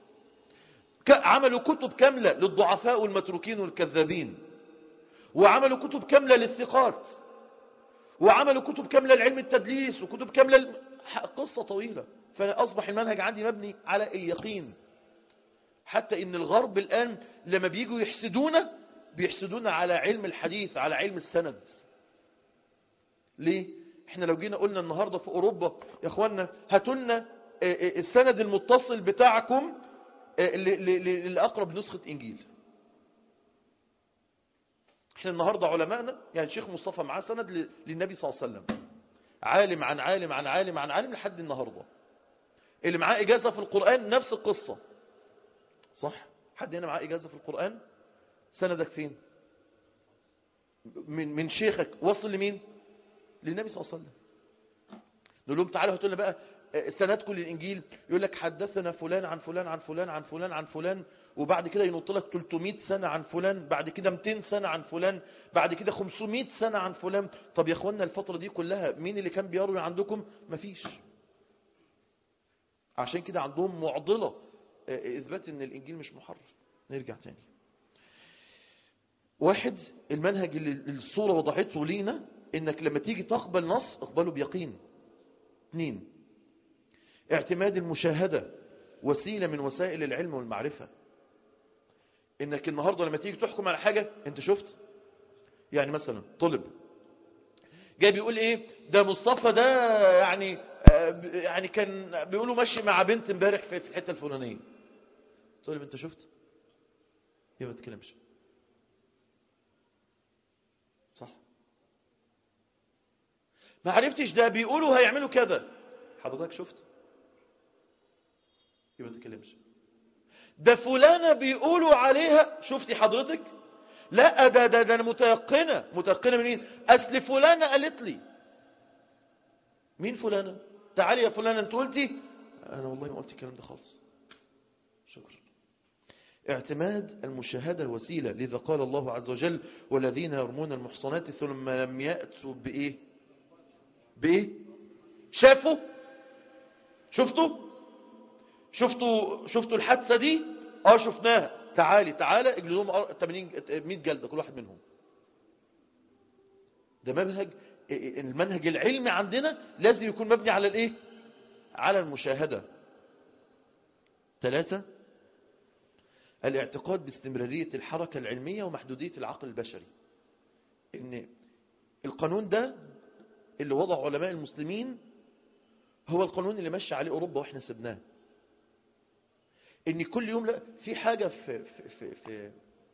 عملوا كتب كاملة للضعفاء والمتروكين والكذابين وعملوا كتب كاملة للثقات وعملوا كتب كاملة لعلم التدليس وكتب كاملة قصة طويلة فأصبح المنهج عندي مبني على اليقين حتى ان الغرب الآن لما بيجوا يحسدونا بيحسدونا على علم الحديث على علم السند ليه احنا لو جينا قلنا النهاردة في اوروبا يا اخوانا هاتوا لنا السند المتصل بتاعكم لأقرب نسخة انجيل احنا النهاردة علماءنا يعني شيخ مصطفى معاه سند للنبي صلى الله عليه وسلم عالم عن عالم عن عالم عن عالم لحد النهاردة اللي معاه اجازة في القرآن نفس القصة صح حد هنا معاه إجازة في القرآن سندك فين من من شيخك وصل لمين للنبي صلى الله عليه وسلم نقول لهم تعالوا هاتوا لنا بقى سندكم للإنجيل يقول لك حدثنا فلان عن فلان عن فلان عن فلان عن فلان وبعد كده ينط لك 300 سنة عن فلان بعد كده 200 سنة عن فلان بعد كده 500 سنة عن فلان طب يا اخوانا الفترة دي كلها مين اللي كان بيروي عندكم مفيش عشان كده عندهم معضلة إثبات أن الإنجيل مش محرف نرجع تاني واحد المنهج اللي الصورة وضعته لينا إنك لما تيجي تقبل نص اقبله بيقين اثنين اعتماد المشاهدة وسيلة من وسائل العلم والمعرفة إنك النهاردة لما تيجي تحكم على حاجة أنت شفت يعني مثلا طلب جاي بيقول ايه ده مصطفى ده يعني يعني كان بيقولوا ماشي مع بنت امبارح في الحته الفلانيه تقول لي انت شفت يبقى ما تتكلمش صح ما عرفتش ده بيقولوا هيعملوا كذا حضرتك شفت يبقى ما تتكلمش ده فلانة بيقولوا عليها شفتي حضرتك لا ده ده ده انا متيقنه متيقنه من مين اصل فلانه قالت لي مين فلانه تعالي يا فلانه انت قلتي انا والله ما قلت الكلام ده خالص شكرا اعتماد المشاهدة وسيلة لذا قال الله عز وجل والذين يرمون المحصنات ثم لم يأتوا بإيه بإيه شافوا شفتوا شفتوا شفتوا الحادثة دي اه شفناها تعالي تعالى اجلدهم 80 100 جلدة كل واحد منهم ده منهج المنهج العلمي عندنا لازم يكون مبني على الايه على المشاهدة ثلاثة الاعتقاد باستمرارية الحركة العلمية ومحدودية العقل البشري ان القانون ده اللي وضع علماء المسلمين هو القانون اللي مشى عليه أوروبا وإحنا سبناه ان كل يوم لا في حاجة في في في في,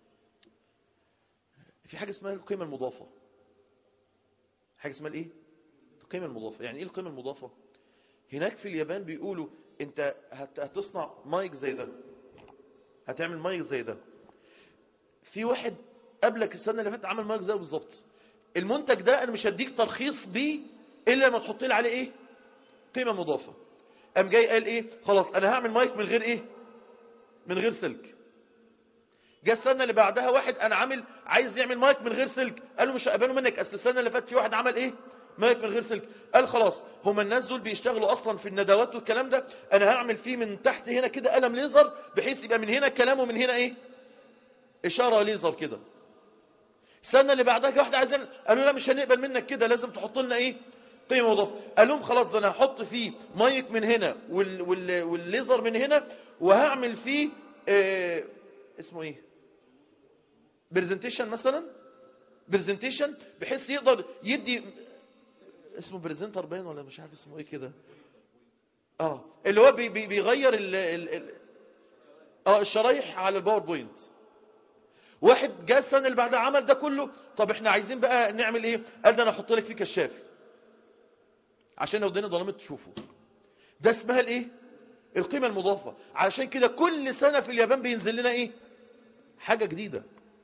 في حاجة اسمها القيمة المضافة حاجة اسمها الايه القيمة المضافة يعني ايه القيمة المضافة هناك في اليابان بيقولوا انت هتصنع مايك زي ده هتعمل مايك زي ده في واحد قبلك السنة اللي فاتت عمل مايك زي بالظبط المنتج ده انا مش هديك ترخيص بيه الا لما تحط لي عليه ايه قيمة مضافة قام جاي قال ايه خلاص انا هعمل مايك من غير ايه من غير سلك جاء السنة اللي بعدها واحد انا عامل عايز يعمل مايك من غير سلك قالوا مش هقبله منك اصل السنة اللي فاتت في واحد عمل ايه مايك من غير سلك قال خلاص هما الناس دول بيشتغلوا اصلا في الندوات والكلام ده انا هعمل فيه من تحت هنا كده قلم ليزر بحيث يبقى من هنا كلام ومن هنا ايه اشارة ليزر كده السنة اللي بعدها جه واحد عايز يعمل قالوا لا مش هنقبل منك كده لازم تحط لنا ايه قيمة مضافة قال لهم خلاص ده انا هحط فيه مايك من هنا وال وال والليزر من هنا وهعمل فيه اه اسمه ايه برزنتيشن مثلا برزنتيشن بحيث يقدر يدي اسمه بريزنتر باين ولا مش عارف اسمه ايه كده اه اللي هو بي بي بيغير ال ال ال اه الشرايح على الباوربوينت واحد جاء السنه اللي بعدها عمل ده كله طب احنا عايزين بقى نعمل ايه قال ده انا احط لك فيه كشاف عشان لو الدنيا ظلمت تشوفه ده اسمها الايه القيمه المضافه علشان كده كل سنه في اليابان بينزل لنا ايه حاجه جديده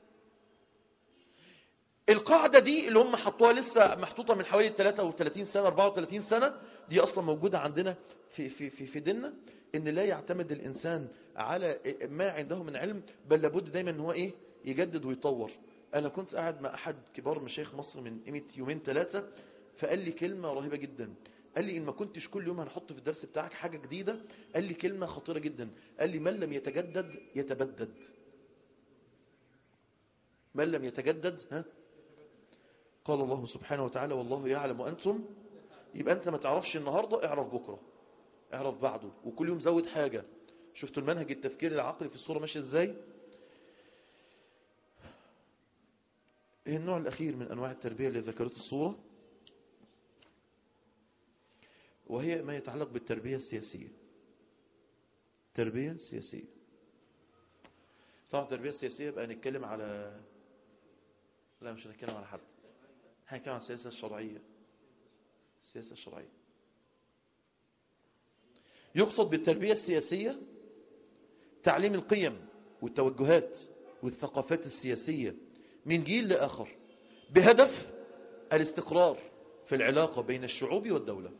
القاعدة دي اللي هم حطوها لسه محطوطة من حوالي 33 سنة 34 سنة دي أصلا موجودة عندنا في, في, في, في ديننا إن لا يعتمد الإنسان على ما عنده من علم بل لابد دايما إن هو إيه يجدد ويطور أنا كنت قاعد مع أحد كبار مشايخ مصر من قيمة يومين ثلاثة فقال لي كلمة رهيبة جدا قال لي إن ما كنتش كل يوم هنحط في الدرس بتاعك حاجة جديدة قال لي كلمة خطيرة جدا قال لي من لم يتجدد يتبدد من لم يتجدد ها قال الله سبحانه وتعالى والله يعلم وأنتم يبقى أنت ما تعرفش النهاردة اعرف بكرة اعرف بعده وكل يوم زود حاجة شفتوا المنهج التفكير العقلي في الصورة ماشي ازاي ايه النوع الأخير من أنواع التربية اللي ذكرت الصورة وهي ما يتعلق بالتربية السياسية تربية سياسية طبعا التربية السياسية يبقى نتكلم على لا مش هنتكلم على حد هنتكلم عن السياسة الشرعية السياسة الشرعية يقصد بالتربية السياسية تعليم القيم والتوجهات والثقافات السياسية من جيل لآخر بهدف الاستقرار في العلاقة بين الشعوب والدولة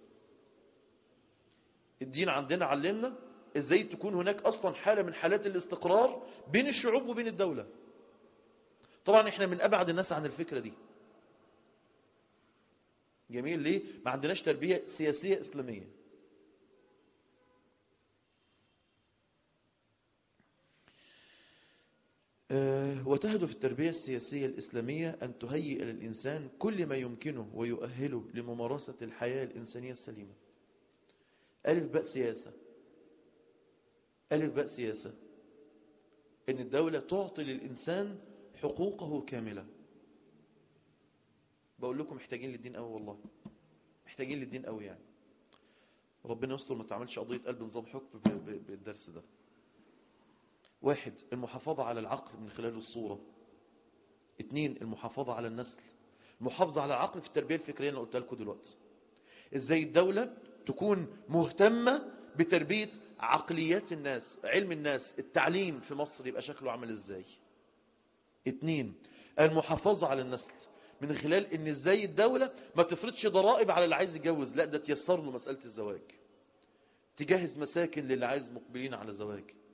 الدين عندنا علمنا ازاي تكون هناك اصلا حالة من حالات الاستقرار بين الشعوب وبين الدولة طبعا احنا من ابعد الناس عن الفكرة دي جميل ليه ما عندناش تربية سياسية اسلامية أه وتهدف التربية السياسية الإسلامية أن تهيئ للإنسان كل ما يمكنه ويؤهله لممارسة الحياة الإنسانية السليمة ألف باء سياسة ألف باء سياسة أن الدولة تعطي للإنسان حقوقه كاملة بقول لكم محتاجين للدين قوي والله محتاجين للدين قوي يعني ربنا يستر ما تعملش قضية قلب نظام حكم بالدرس ده واحد المحافظة على العقل من خلال الصورة اثنين المحافظة على النسل المحافظة على العقل في التربية الفكرية اللي قلتها لكم دلوقتي ازاي الدولة تكون مهتمة بتربية عقليات الناس علم الناس التعليم في مصر يبقى شكله عامل ازاي اثنين المحافظة على النسل من خلال ان ازاي الدولة ما تفرضش ضرائب على اللي عايز يتجوز لا ده تيسر له مسألة الزواج تجهز مساكن للي عايز مقبلين على زواج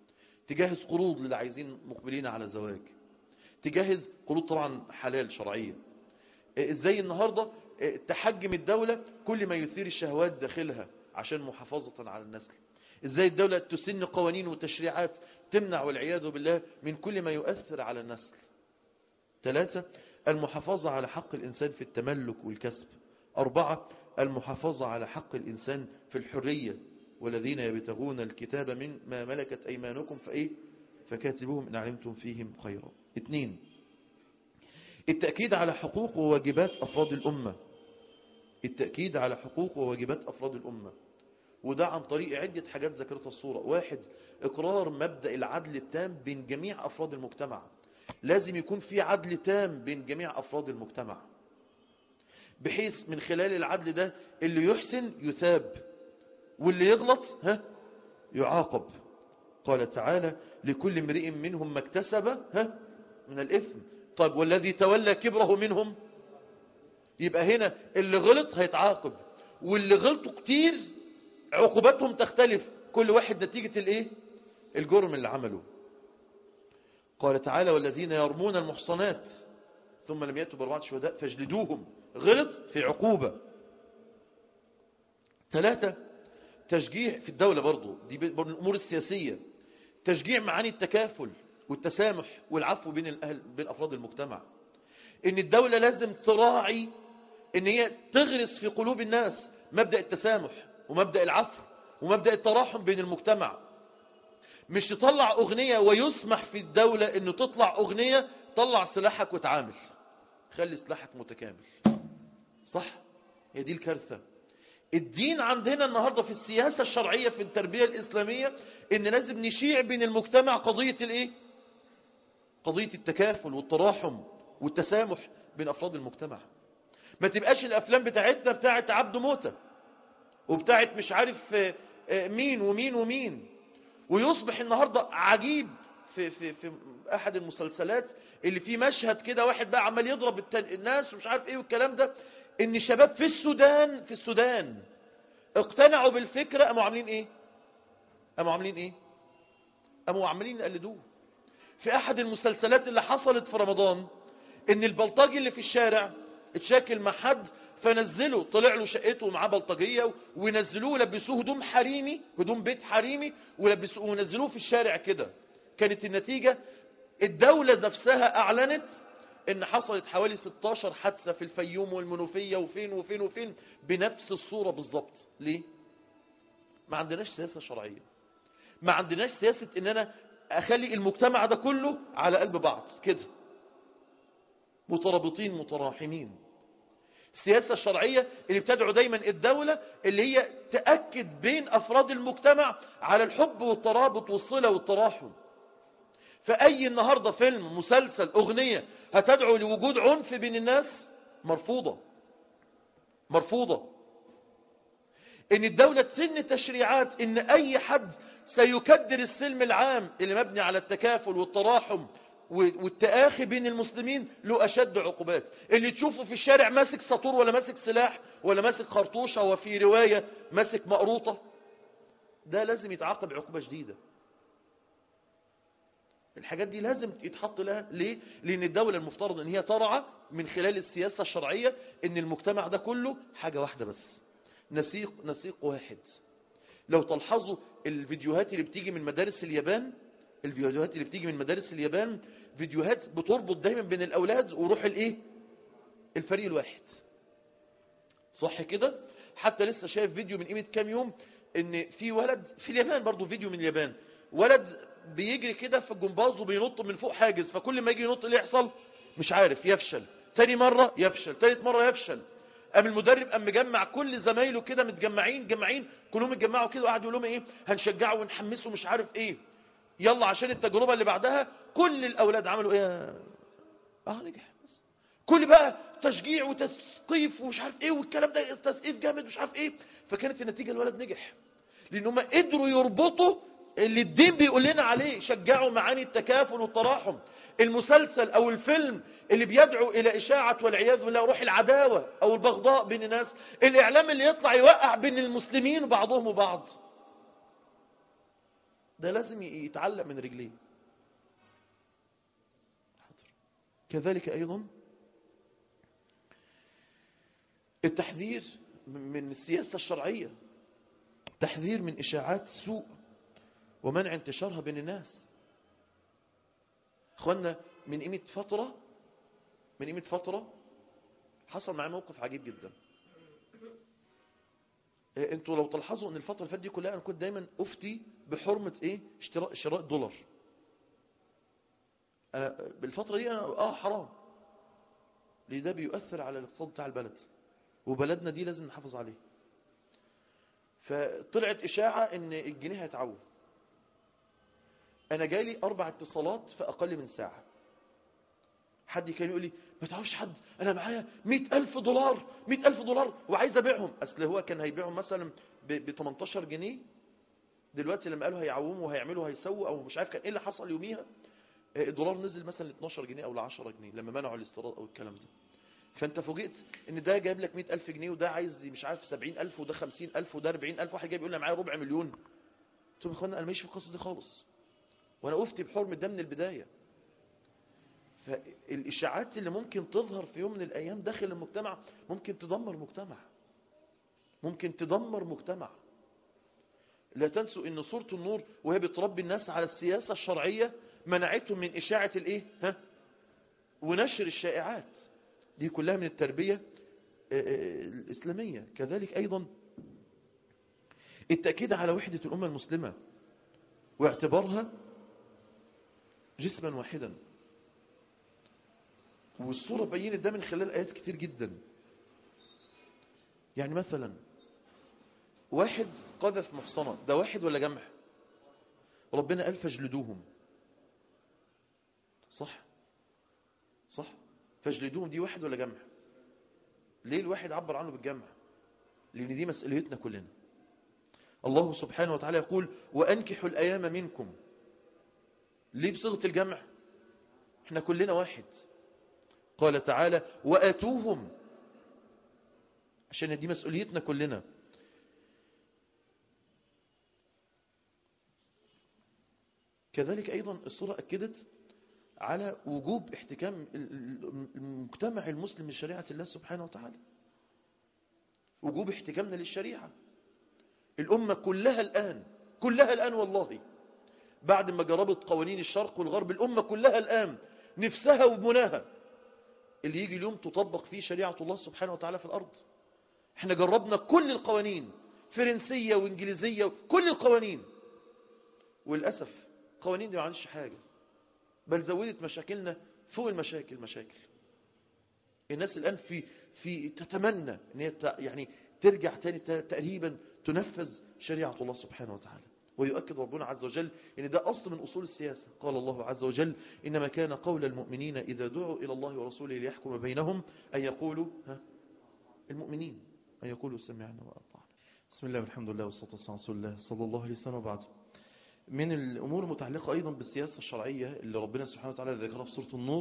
تجهز قروض للي عايزين مقبلين على الزواج تجهز قروض طبعا حلال شرعية ازاي النهاردة تحجم الدولة كل ما يثير الشهوات داخلها عشان محافظة على النسل ازاي الدولة تسن قوانين وتشريعات تمنع والعياذ بالله من كل ما يؤثر على النسل ثلاثة المحافظة على حق الإنسان في التملك والكسب أربعة المحافظة على حق الإنسان في الحرية والذين يبتغون الكتاب من ما ملكت أيمانكم فإيه فكاتبوهم إن علمتم فيهم خيرا اثنين التأكيد على حقوق وواجبات أفراد الأمة التأكيد على حقوق وواجبات أفراد الأمة وده عن طريق عدة حاجات ذكرتها الصورة واحد إقرار مبدأ العدل التام بين جميع أفراد المجتمع لازم يكون في عدل تام بين جميع أفراد المجتمع بحيث من خلال العدل ده اللي يحسن يثاب واللي يغلط ها يعاقب قال تعالى لكل امرئ منهم ما اكتسب ها من الإثم طيب والذي تولى كبره منهم يبقى هنا اللي غلط هيتعاقب واللي غلطوا كتير عقوباتهم تختلف كل واحد نتيجة الايه الجرم اللي عمله قال تعالى والذين يرمون المحصنات ثم لم يأتوا بأربعة شهداء فاجلدوهم غلط في عقوبة ثلاثة تشجيع في الدولة برضو دي من الأمور السياسية تشجيع معاني التكافل والتسامح والعفو بين الأهل بين أفراد المجتمع إن الدولة لازم تراعي إن هي تغرس في قلوب الناس مبدأ التسامح ومبدأ العفو ومبدأ التراحم بين المجتمع مش تطلع أغنية ويسمح في الدولة إنه تطلع أغنية طلع سلاحك وتعامل خلي سلاحك متكامل صح هي دي الكارثة الدين عندنا النهاردة في السياسة الشرعية في التربية الإسلامية إن لازم نشيع بين المجتمع قضية الإيه قضية التكافل والتراحم والتسامح بين أفراد المجتمع ما تبقاش الأفلام بتاعتنا بتاعت عبد موتة وبتاعت مش عارف مين ومين ومين ويصبح النهاردة عجيب في, في, في أحد المسلسلات اللي فيه مشهد كده واحد بقى عمال يضرب الناس ومش عارف ايه والكلام ده ان شباب في السودان في السودان اقتنعوا بالفكرة قاموا عاملين ايه قاموا عاملين ايه قاموا عاملين يقلدوه في احد المسلسلات اللي حصلت في رمضان ان البلطجي اللي في الشارع اتشاكل مع حد فنزله طلع له شقته ومعاه بلطجيه ونزلوه ولبسوه هدوم حريمي هدوم بيت حريمي ولبسوه ونزلوه في الشارع كده كانت النتيجة الدولة نفسها اعلنت ان حصلت حوالي 16 حادثة في الفيوم والمنوفية وفين وفين وفين بنفس الصورة بالظبط ليه ما عندناش سياسة شرعية ما عندناش سياسة ان انا اخلي المجتمع ده كله على قلب بعض كده مترابطين متراحمين السياسة الشرعية اللي بتدعو دايما الدولة اللي هي تأكد بين أفراد المجتمع على الحب والترابط والصلة والتراحم فأي النهاردة فيلم مسلسل أغنية هتدعو لوجود عنف بين الناس مرفوضة مرفوضة ان الدولة تسن تشريعات ان اي حد سيكدر السلم العام اللي مبني على التكافل والتراحم والتآخي بين المسلمين له أشد عقوبات اللي تشوفه في الشارع ماسك سطور ولا ماسك سلاح ولا ماسك خرطوشة وفي رواية ماسك مقروطة ده لازم يتعاقب عقوبة شديدة الحاجات دي لازم يتحط لها ليه؟ لأن الدولة المفترض أن هي ترعى من خلال السياسة الشرعية أن المجتمع ده كله حاجة واحدة بس نسيق, نسيق واحد لو تلحظوا الفيديوهات اللي بتيجي من مدارس اليابان الفيديوهات اللي بتيجي من مدارس اليابان فيديوهات بتربط دايما بين الأولاد وروح الايه الفريق الواحد صح كده حتى لسه شايف فيديو من قيمة كام يوم ان في ولد في اليابان برضو فيديو من اليابان ولد بيجري كده في الجمباز وبينط من فوق حاجز فكل ما يجي ينط اللي يحصل مش عارف يفشل تاني مرة يفشل تالت مرة يفشل قام المدرب قام مجمع كل زمايله كده متجمعين مجمعين كلهم اتجمعوا كده وقعدوا يقول لهم ايه هنشجعه ونحمسه مش عارف ايه يلا عشان التجربة اللي بعدها كل الأولاد عملوا ايه اه نجح كل بقى تشجيع وتسقيف ومش عارف ايه والكلام ده تسقيف جامد مش عارف ايه فكانت النتيجة الولد نجح لان هم قدروا يربطوا اللي الدين بيقول لنا عليه شجعوا معاني التكافل والتراحم المسلسل او الفيلم اللي بيدعو الى اشاعة والعياذ بالله روح العداوة او البغضاء بين الناس الاعلام اللي يطلع يوقع بين المسلمين بعضهم وبعض ده لازم يتعلق من رجليه حاضر. كذلك أيضا التحذير من السياسة الشرعية تحذير من إشاعات سوء ومنع انتشارها بين الناس اخوانا من قيمة فترة من قيمة فترة حصل معي موقف عجيب جدا إيه، انتوا لو تلاحظوا ان الفترة اللي فاتت دي كلها انا كنت دايما افتي بحرمة ايه اشتراء شراء دولار أنا بالفترة دي انا اه حرام ليه ده بيؤثر على الاقتصاد بتاع البلد وبلدنا دي لازم نحافظ عليه فطلعت اشاعة ان الجنيه هيتعوم انا جالي اربع اتصالات في اقل من ساعة حد كان يقول لي ما تعرفش حد انا معايا مئة الف دولار مئة الف دولار وعايز ابيعهم اصل هو كان هيبيعهم مثلا ب 18 جنيه دلوقتي لما قالوا هيعوموا وهيعملوا هيسووا او مش عارف كان ايه اللي حصل يوميها آه، الدولار نزل مثلا ل 12 جنيه او ل 10 جنيه لما منعوا الاستيراد او الكلام ده فانت فوجئت ان ده جايب لك 100000 جنيه وده عايز مش عارف 70000 وده 50000 وده 40000 واحد جاي بيقول لي معايا ربع مليون قلت لهم يا اخوانا انا ماليش في القصه دي خالص وانا افتي بحرمه ده من البدايه فالإشاعات اللي ممكن تظهر في يوم من الأيام داخل المجتمع ممكن تدمر مجتمع ممكن تدمر مجتمع لا تنسوا ان سورة النور وهي بتربي الناس على السياسة الشرعية منعتهم من إشاعة الإيه ها ونشر الشائعات دي كلها من التربية آه، آه، الإسلامية كذلك أيضا التأكيد على وحدة الأمة المسلمة واعتبارها جسما واحدا والصورة بينت ده من خلال آيات كتير جدا يعني مثلا واحد قذف محصنة ده واحد ولا جمع ربنا قال فاجلدوهم صح صح فاجلدوهم دي واحد ولا جمع ليه الواحد عبر عنه بالجمع لأن دي مسؤوليتنا كلنا الله سبحانه وتعالى يقول وأنكحوا الأيام منكم ليه بصيغة الجمع احنا كلنا واحد قال تعالى وآتوهم عشان دي مسؤوليتنا كلنا كذلك أيضا الصورة أكدت على وجوب احتكام المجتمع المسلم لشريعة الله سبحانه وتعالى وجوب احتكامنا للشريعة الأمة كلها الآن كلها الآن والله بعد ما جربت قوانين الشرق والغرب الأمة كلها الآن نفسها وبناها اللي يجي اليوم تطبق فيه شريعة الله سبحانه وتعالى في الأرض احنا جربنا كل القوانين فرنسية وانجليزية كل القوانين وللأسف قوانين دي ما عندش حاجة بل زودت مشاكلنا فوق المشاكل مشاكل الناس الآن في في تتمنى ان هي يعني ترجع تاني تقريبا تنفذ شريعة الله سبحانه وتعالى ويؤكد ربنا عز وجل ان ده أصل من أصول السياسة قال الله عز وجل إنما كان قول المؤمنين إذا دعوا إلى الله ورسوله ليحكم بينهم أن يقولوا ها المؤمنين أن يقولوا سمعنا وأطعنا بسم الله والحمد لله والصلاة والسلام على رسول الله صلى الله عليه وسلم وبعد من الأمور المتعلقة أيضا بالسياسة الشرعية اللي ربنا سبحانه وتعالى ذكرها في سورة النور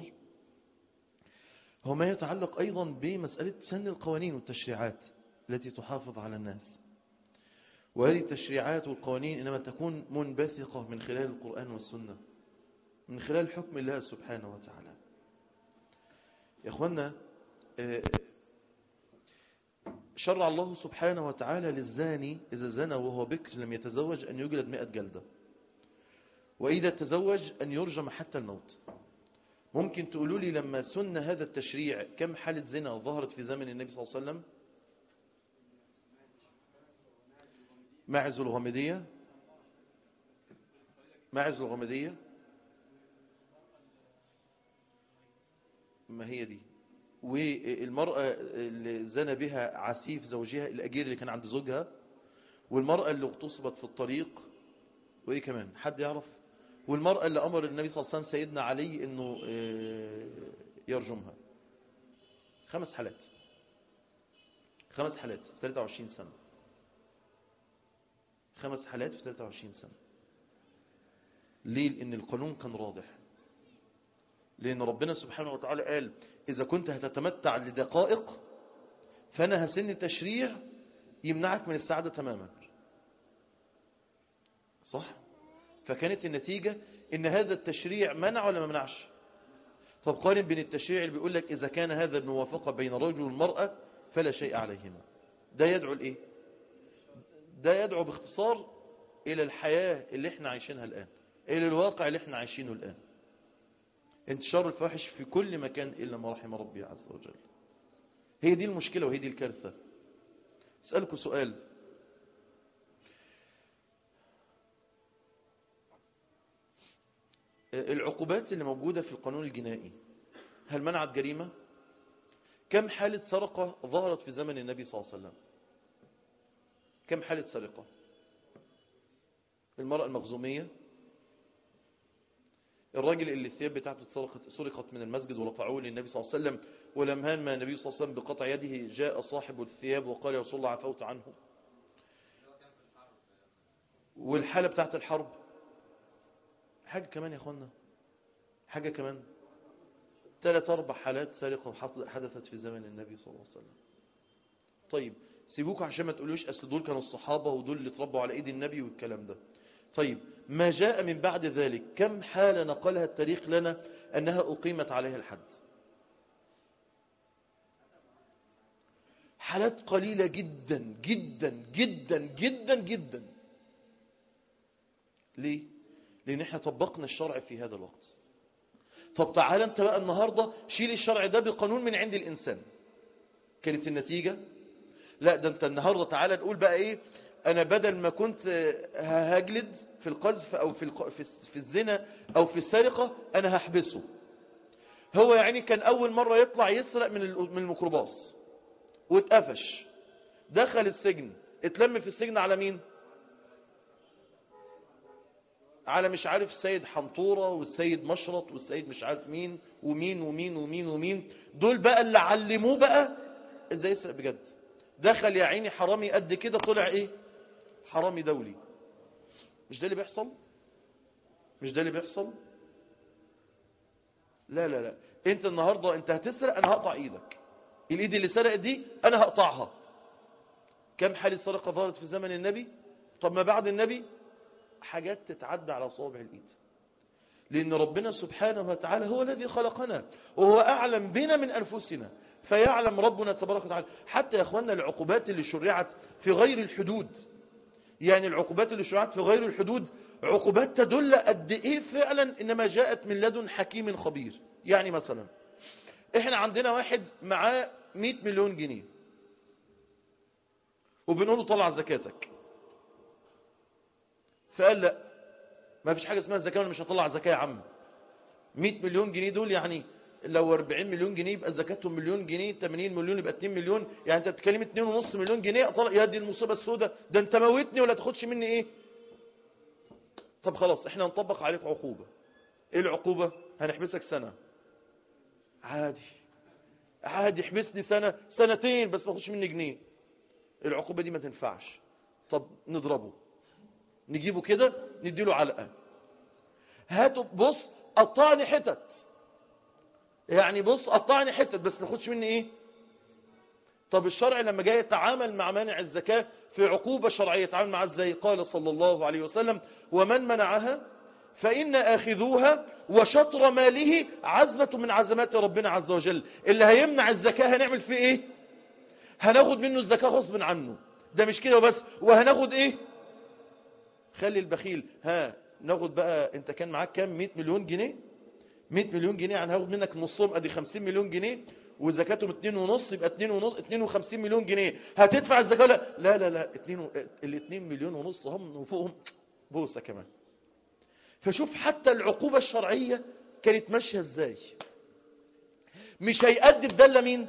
هو ما يتعلق أيضا بمسألة سن القوانين والتشريعات التي تحافظ على الناس وهذه التشريعات والقوانين إنما تكون منبثقة من خلال القرآن والسنة من خلال حكم الله سبحانه وتعالى يا أخوانا آه، شرع الله سبحانه وتعالى للزاني إذا زنى وهو بكر لم يتزوج أن يجلد مئة جلدة وإذا تزوج أن يرجم حتى الموت ممكن تقولوا لي لما سن هذا التشريع كم حالة زنا ظهرت في زمن النبي صلى الله عليه وسلم معز الغامدية معز الغامدية ما هي دي والمرأة اللي زنى بها عسيف زوجها الأجير اللي كان عند زوجها والمرأة اللي اغتصبت في الطريق وإيه كمان حد يعرف والمرأة اللي أمر النبي صلى الله عليه وسلم سيدنا علي أنه آه، يرجمها خمس حالات خمس حالات 23 سنة خمس حالات في 23 سنة ليه لأن القانون كان واضح لأن ربنا سبحانه وتعالى قال إذا كنت هتتمتع لدقائق فأنا هسن تشريع يمنعك من السعادة تماما صح فكانت النتيجة ان هذا التشريع منع ولا ما منعش طب قارن بين التشريع اللي بيقول لك اذا كان هذا الموافقة بين الرجل والمرأة فلا شيء عليهما ده يدعو لايه ده يدعو باختصار الى الحياة اللي احنا عايشينها الان الى الواقع اللي احنا عايشينه الان انتشار الفواحش في كل مكان الا ما رحم ربي عز وجل هي دي المشكلة وهي دي الكارثة اسألكم سؤال العقوبات اللي موجودة في القانون الجنائي هل منعت جريمة كم حالة سرقة ظهرت في زمن النبي صلى الله عليه وسلم كم حالة سرقة المرأة المخزومية الراجل اللي الثياب بتاعته سرقت, سرقت من المسجد ورفعوه للنبي صلى الله عليه وسلم ولما هان ما النبي صلى الله عليه وسلم بقطع يده جاء صاحب الثياب وقال يا رسول الله عفوت عنه والحالة بتاعت الحرب حاجة كمان يا اخوانا حاجة كمان ثلاث اربع حالات سرقة حدثت في زمن النبي صلى الله عليه وسلم طيب سيبوكوا عشان ما تقولوش اصل دول كانوا الصحابة ودول اللي اتربوا على ايد النبي والكلام ده طيب ما جاء من بعد ذلك كم حالة نقلها التاريخ لنا أنها أقيمت عليها الحد حالات قليلة جدا جدا جدا جدا جدا ليه لأن احنا طبقنا الشرع في هذا الوقت طب تعالى انت بقى النهاردة شيل الشرع ده بقانون من عند الإنسان كانت النتيجة لا ده انت النهاردة تعالى نقول بقى ايه انا بدل ما كنت هجلد في القذف او في في الزنا او في السرقة انا هحبسه هو يعني كان اول مرة يطلع يسرق من من الميكروباص واتقفش دخل السجن اتلم في السجن على مين على مش عارف السيد حنطورة والسيد مشرط والسيد مش عارف مين ومين ومين ومين ومين دول بقى اللي علموه بقى ازاي يسرق بجد دخل يا عيني حرامي قد كده طلع ايه حرامي دولي مش ده اللي بيحصل مش ده اللي بيحصل لا لا لا انت النهاردة انت هتسرق انا هقطع ايدك الايد اللي سرقت دي انا هقطعها كم حالة سرقة ظهرت في زمن النبي طب ما بعد النبي حاجات تتعدى على صوابع الايد لان ربنا سبحانه وتعالى هو الذي خلقنا وهو اعلم بنا من انفسنا فيعلم ربنا تبارك وتعالى حتى يا اخواننا العقوبات اللي شرعت في غير الحدود يعني العقوبات اللي شرعت في غير الحدود عقوبات تدل قد ايه فعلا انما جاءت من لدن حكيم خبير يعني مثلا احنا عندنا واحد معاه 100 مليون جنيه وبنقول له طلع زكاتك فقال لا ما فيش حاجة اسمها الزكاة انا مش هطلع زكاة يا عم 100 مليون جنيه دول يعني لو 40 مليون جنيه يبقى زكاتهم مليون جنيه 80 مليون يبقى 2 مليون يعني انت بتتكلم 2.5 مليون جنيه طلع يا دي المصيبه السوداء ده انت موتني ولا تاخدش مني ايه طب خلاص احنا نطبق عليك عقوبة ايه العقوبة هنحبسك سنة عادي عادي احبسني سنة سنتين بس ما تاخدش مني جنيه العقوبة دي ما تنفعش طب نضربه نجيبه كده نديله علقة هاتوا بص قطعني حتت يعني بص قطعني حتت بس ما تاخدش مني ايه طب الشرع لما جاي يتعامل مع مانع الزكاة في عقوبة شرعية يتعامل معها ازاي قال صلى الله عليه وسلم ومن منعها فإن آخذوها وشطر ماله عزمة من عزمات ربنا عز وجل اللي هيمنع الزكاة هنعمل فيه ايه هناخد منه الزكاة غصب عنه ده مش كده وبس وهناخد ايه خلي البخيل ها ناخد بقى انت كان معاك كام 100 مليون جنيه 100 مليون جنيه يعني هاخد منك نصهم ادي 50 مليون جنيه وزكاتهم 2 ونص يبقى 2 ونص 52 مليون جنيه هتدفع الزكاة لا لا لا, لا 2 و... ال 2 مليون ونص هم وفوقهم بوسة كمان فشوف حتى العقوبة الشرعية كانت ماشية ازاي مش هيأدي الدالة مين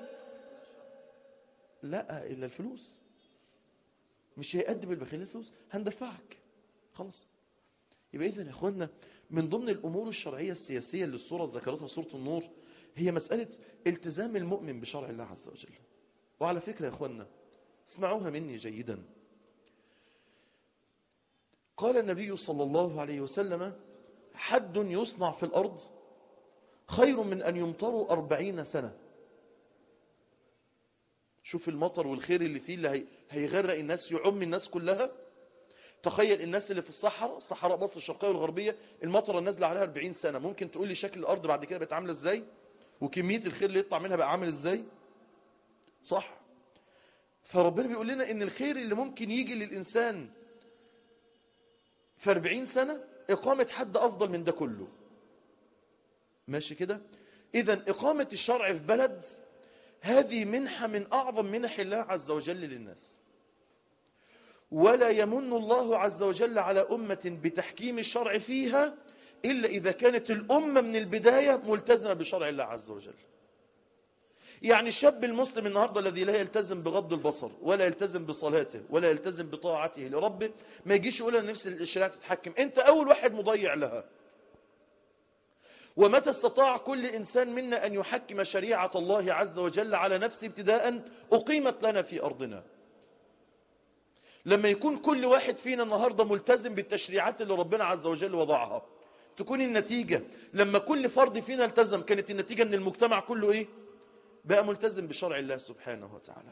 لا إلا الفلوس مش هيأدي بالبخيل الفلوس هندفعك خلاص يبقى إذا يا أخوانا من ضمن الأمور الشرعية السياسية اللي الصورة ذكرتها سورة النور هي مسألة التزام المؤمن بشرع الله عز وجل وعلى فكرة يا أخوانا اسمعوها مني جيدا قال النبي صلى الله عليه وسلم حد يصنع في الأرض خير من أن يمطروا أربعين سنة شوف المطر والخير اللي فيه اللي هيغرق الناس يعم الناس كلها تخيل الناس اللي في الصحراء صحراء مصر الشرقية والغربية المطرة نازلة عليها 40 سنة ممكن تقول لي شكل الأرض بعد كده بقت عاملة ازاي وكمية الخير اللي يطلع منها بقى عامل ازاي صح فربنا بيقول لنا ان الخير اللي ممكن يجي للإنسان في 40 سنة إقامة حد أفضل من ده كله ماشي كده إذا إقامة الشرع في بلد هذه منحة من أعظم منح الله عز وجل للناس ولا يمن الله عز وجل على أمة بتحكيم الشرع فيها إلا إذا كانت الأمة من البداية ملتزمة بشرع الله عز وجل يعني الشاب المسلم النهاردة الذي لا يلتزم بغض البصر ولا يلتزم بصلاته ولا يلتزم بطاعته لربه ما يجيش يقول أن نفس الشريعة تتحكم أنت أول واحد مضيع لها ومتى استطاع كل إنسان منا أن يحكم شريعة الله عز وجل على نفسه ابتداء أقيمت لنا في أرضنا لما يكون كل واحد فينا النهاردة ملتزم بالتشريعات اللي ربنا عز وجل وضعها تكون النتيجة لما كل فرد فينا التزم كانت النتيجة ان المجتمع كله ايه بقى ملتزم بشرع الله سبحانه وتعالى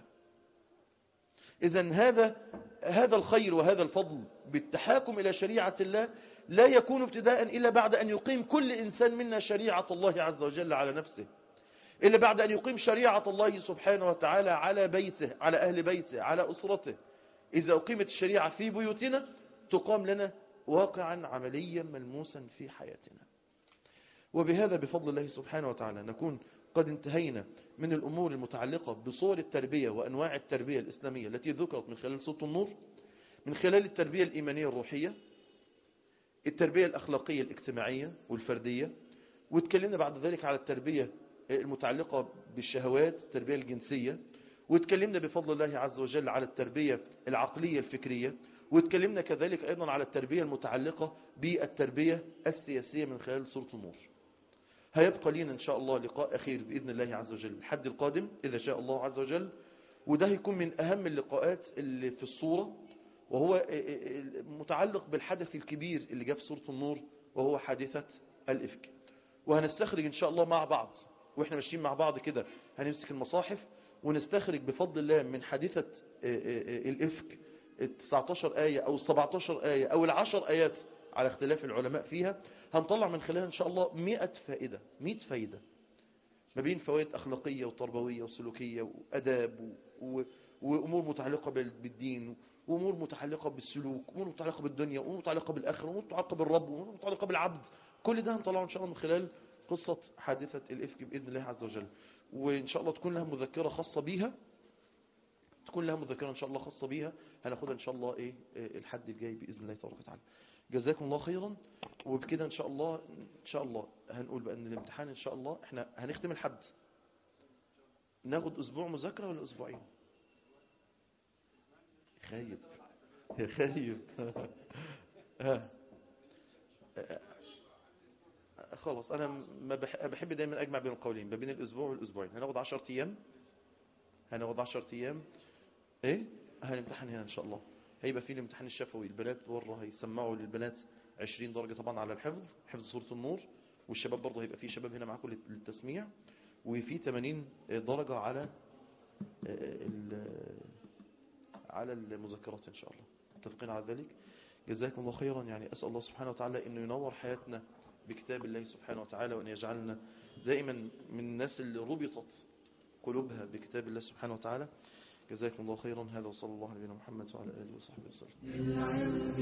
اذا هذا هذا الخير وهذا الفضل بالتحاكم الى شريعة الله لا يكون ابتداء إلا بعد أن يقيم كل إنسان منا شريعة الله عز وجل على نفسه إلا بعد أن يقيم شريعة الله سبحانه وتعالى على بيته على أهل بيته على أسرته إذا أقيمت الشريعة في بيوتنا تقام لنا واقعا عمليا ملموسا في حياتنا وبهذا بفضل الله سبحانه وتعالى نكون قد انتهينا من الأمور المتعلقة بصور التربية وأنواع التربية الإسلامية التي ذكرت من خلال صوت النور من خلال التربية الإيمانية الروحية التربية الأخلاقية الاجتماعية والفردية واتكلمنا بعد ذلك على التربية المتعلقة بالشهوات التربية الجنسية واتكلمنا بفضل الله عز وجل على التربية العقلية الفكرية واتكلمنا كذلك أيضا على التربية المتعلقة بالتربية السياسية من خلال سورة النور هيبقى لنا إن شاء الله لقاء أخير بإذن الله عز وجل الحد القادم إذا شاء الله عز وجل وده هيكون من أهم اللقاءات اللي في الصورة وهو متعلق بالحدث الكبير اللي جاء في سورة النور وهو حادثة الإفك وهنستخرج إن شاء الله مع بعض وإحنا ماشيين مع بعض كده هنمسك المصاحف ونستخرج بفضل الله من حادثة الإفك 19 آية أو 17 آية أو العشر آيات على اختلاف العلماء فيها هنطلع من خلالها إن شاء الله 100 فائدة 100 فائدة ما بين فوائد أخلاقية وتربوية وسلوكية وأداب و... وأمور متعلقة بالدين وأمور متعلقة بالسلوك وأمور متعلقة بالدنيا وأمور متعلقة بالآخرة وأمور متعلقة بالرب وأمور متعلقة بالعبد كل ده هنطلعه إن شاء الله من خلال قصة حادثة الإفك بإذن الله عز وجل وإن شاء الله تكون لها مذكرة خاصة بيها تكون لها مذكرة إن شاء الله خاصة بيها هناخدها إن شاء الله إيه الحد الجاي بإذن الله تبارك وتعالى جزاكم الله خيرا وبكده إن شاء الله إن شاء الله هنقول بقى إن الامتحان إن شاء الله إحنا هنختم الحد ناخد أسبوع مذاكرة ولا أسبوعين خايب يا خايب ها خلاص انا ما بحب دايما اجمع بين القولين ما بين الاسبوع والاسبوعين هناخد 10 ايام هناخد 10 ايام ايه هنمتحن هنا ان شاء الله هيبقى في الامتحان الشفوي البنات بره هيسمعوا للبنات 20 درجة طبعا على الحفظ حفظ سورة النور والشباب برضه هيبقى في شباب هنا معاكم للتسميع وفي 80 درجة على على المذكرات إن شاء الله متفقين على ذلك جزاكم الله خيرا يعني أسأل الله سبحانه وتعالى أنه ينور حياتنا بكتاب الله سبحانه وتعالى وأن يجعلنا دائما من الناس اللي ربطت قلوبها بكتاب الله سبحانه وتعالى جزاكم الله خيرا هذا وصلى الله على نبينا محمد وعلى آله وصحبه وسلم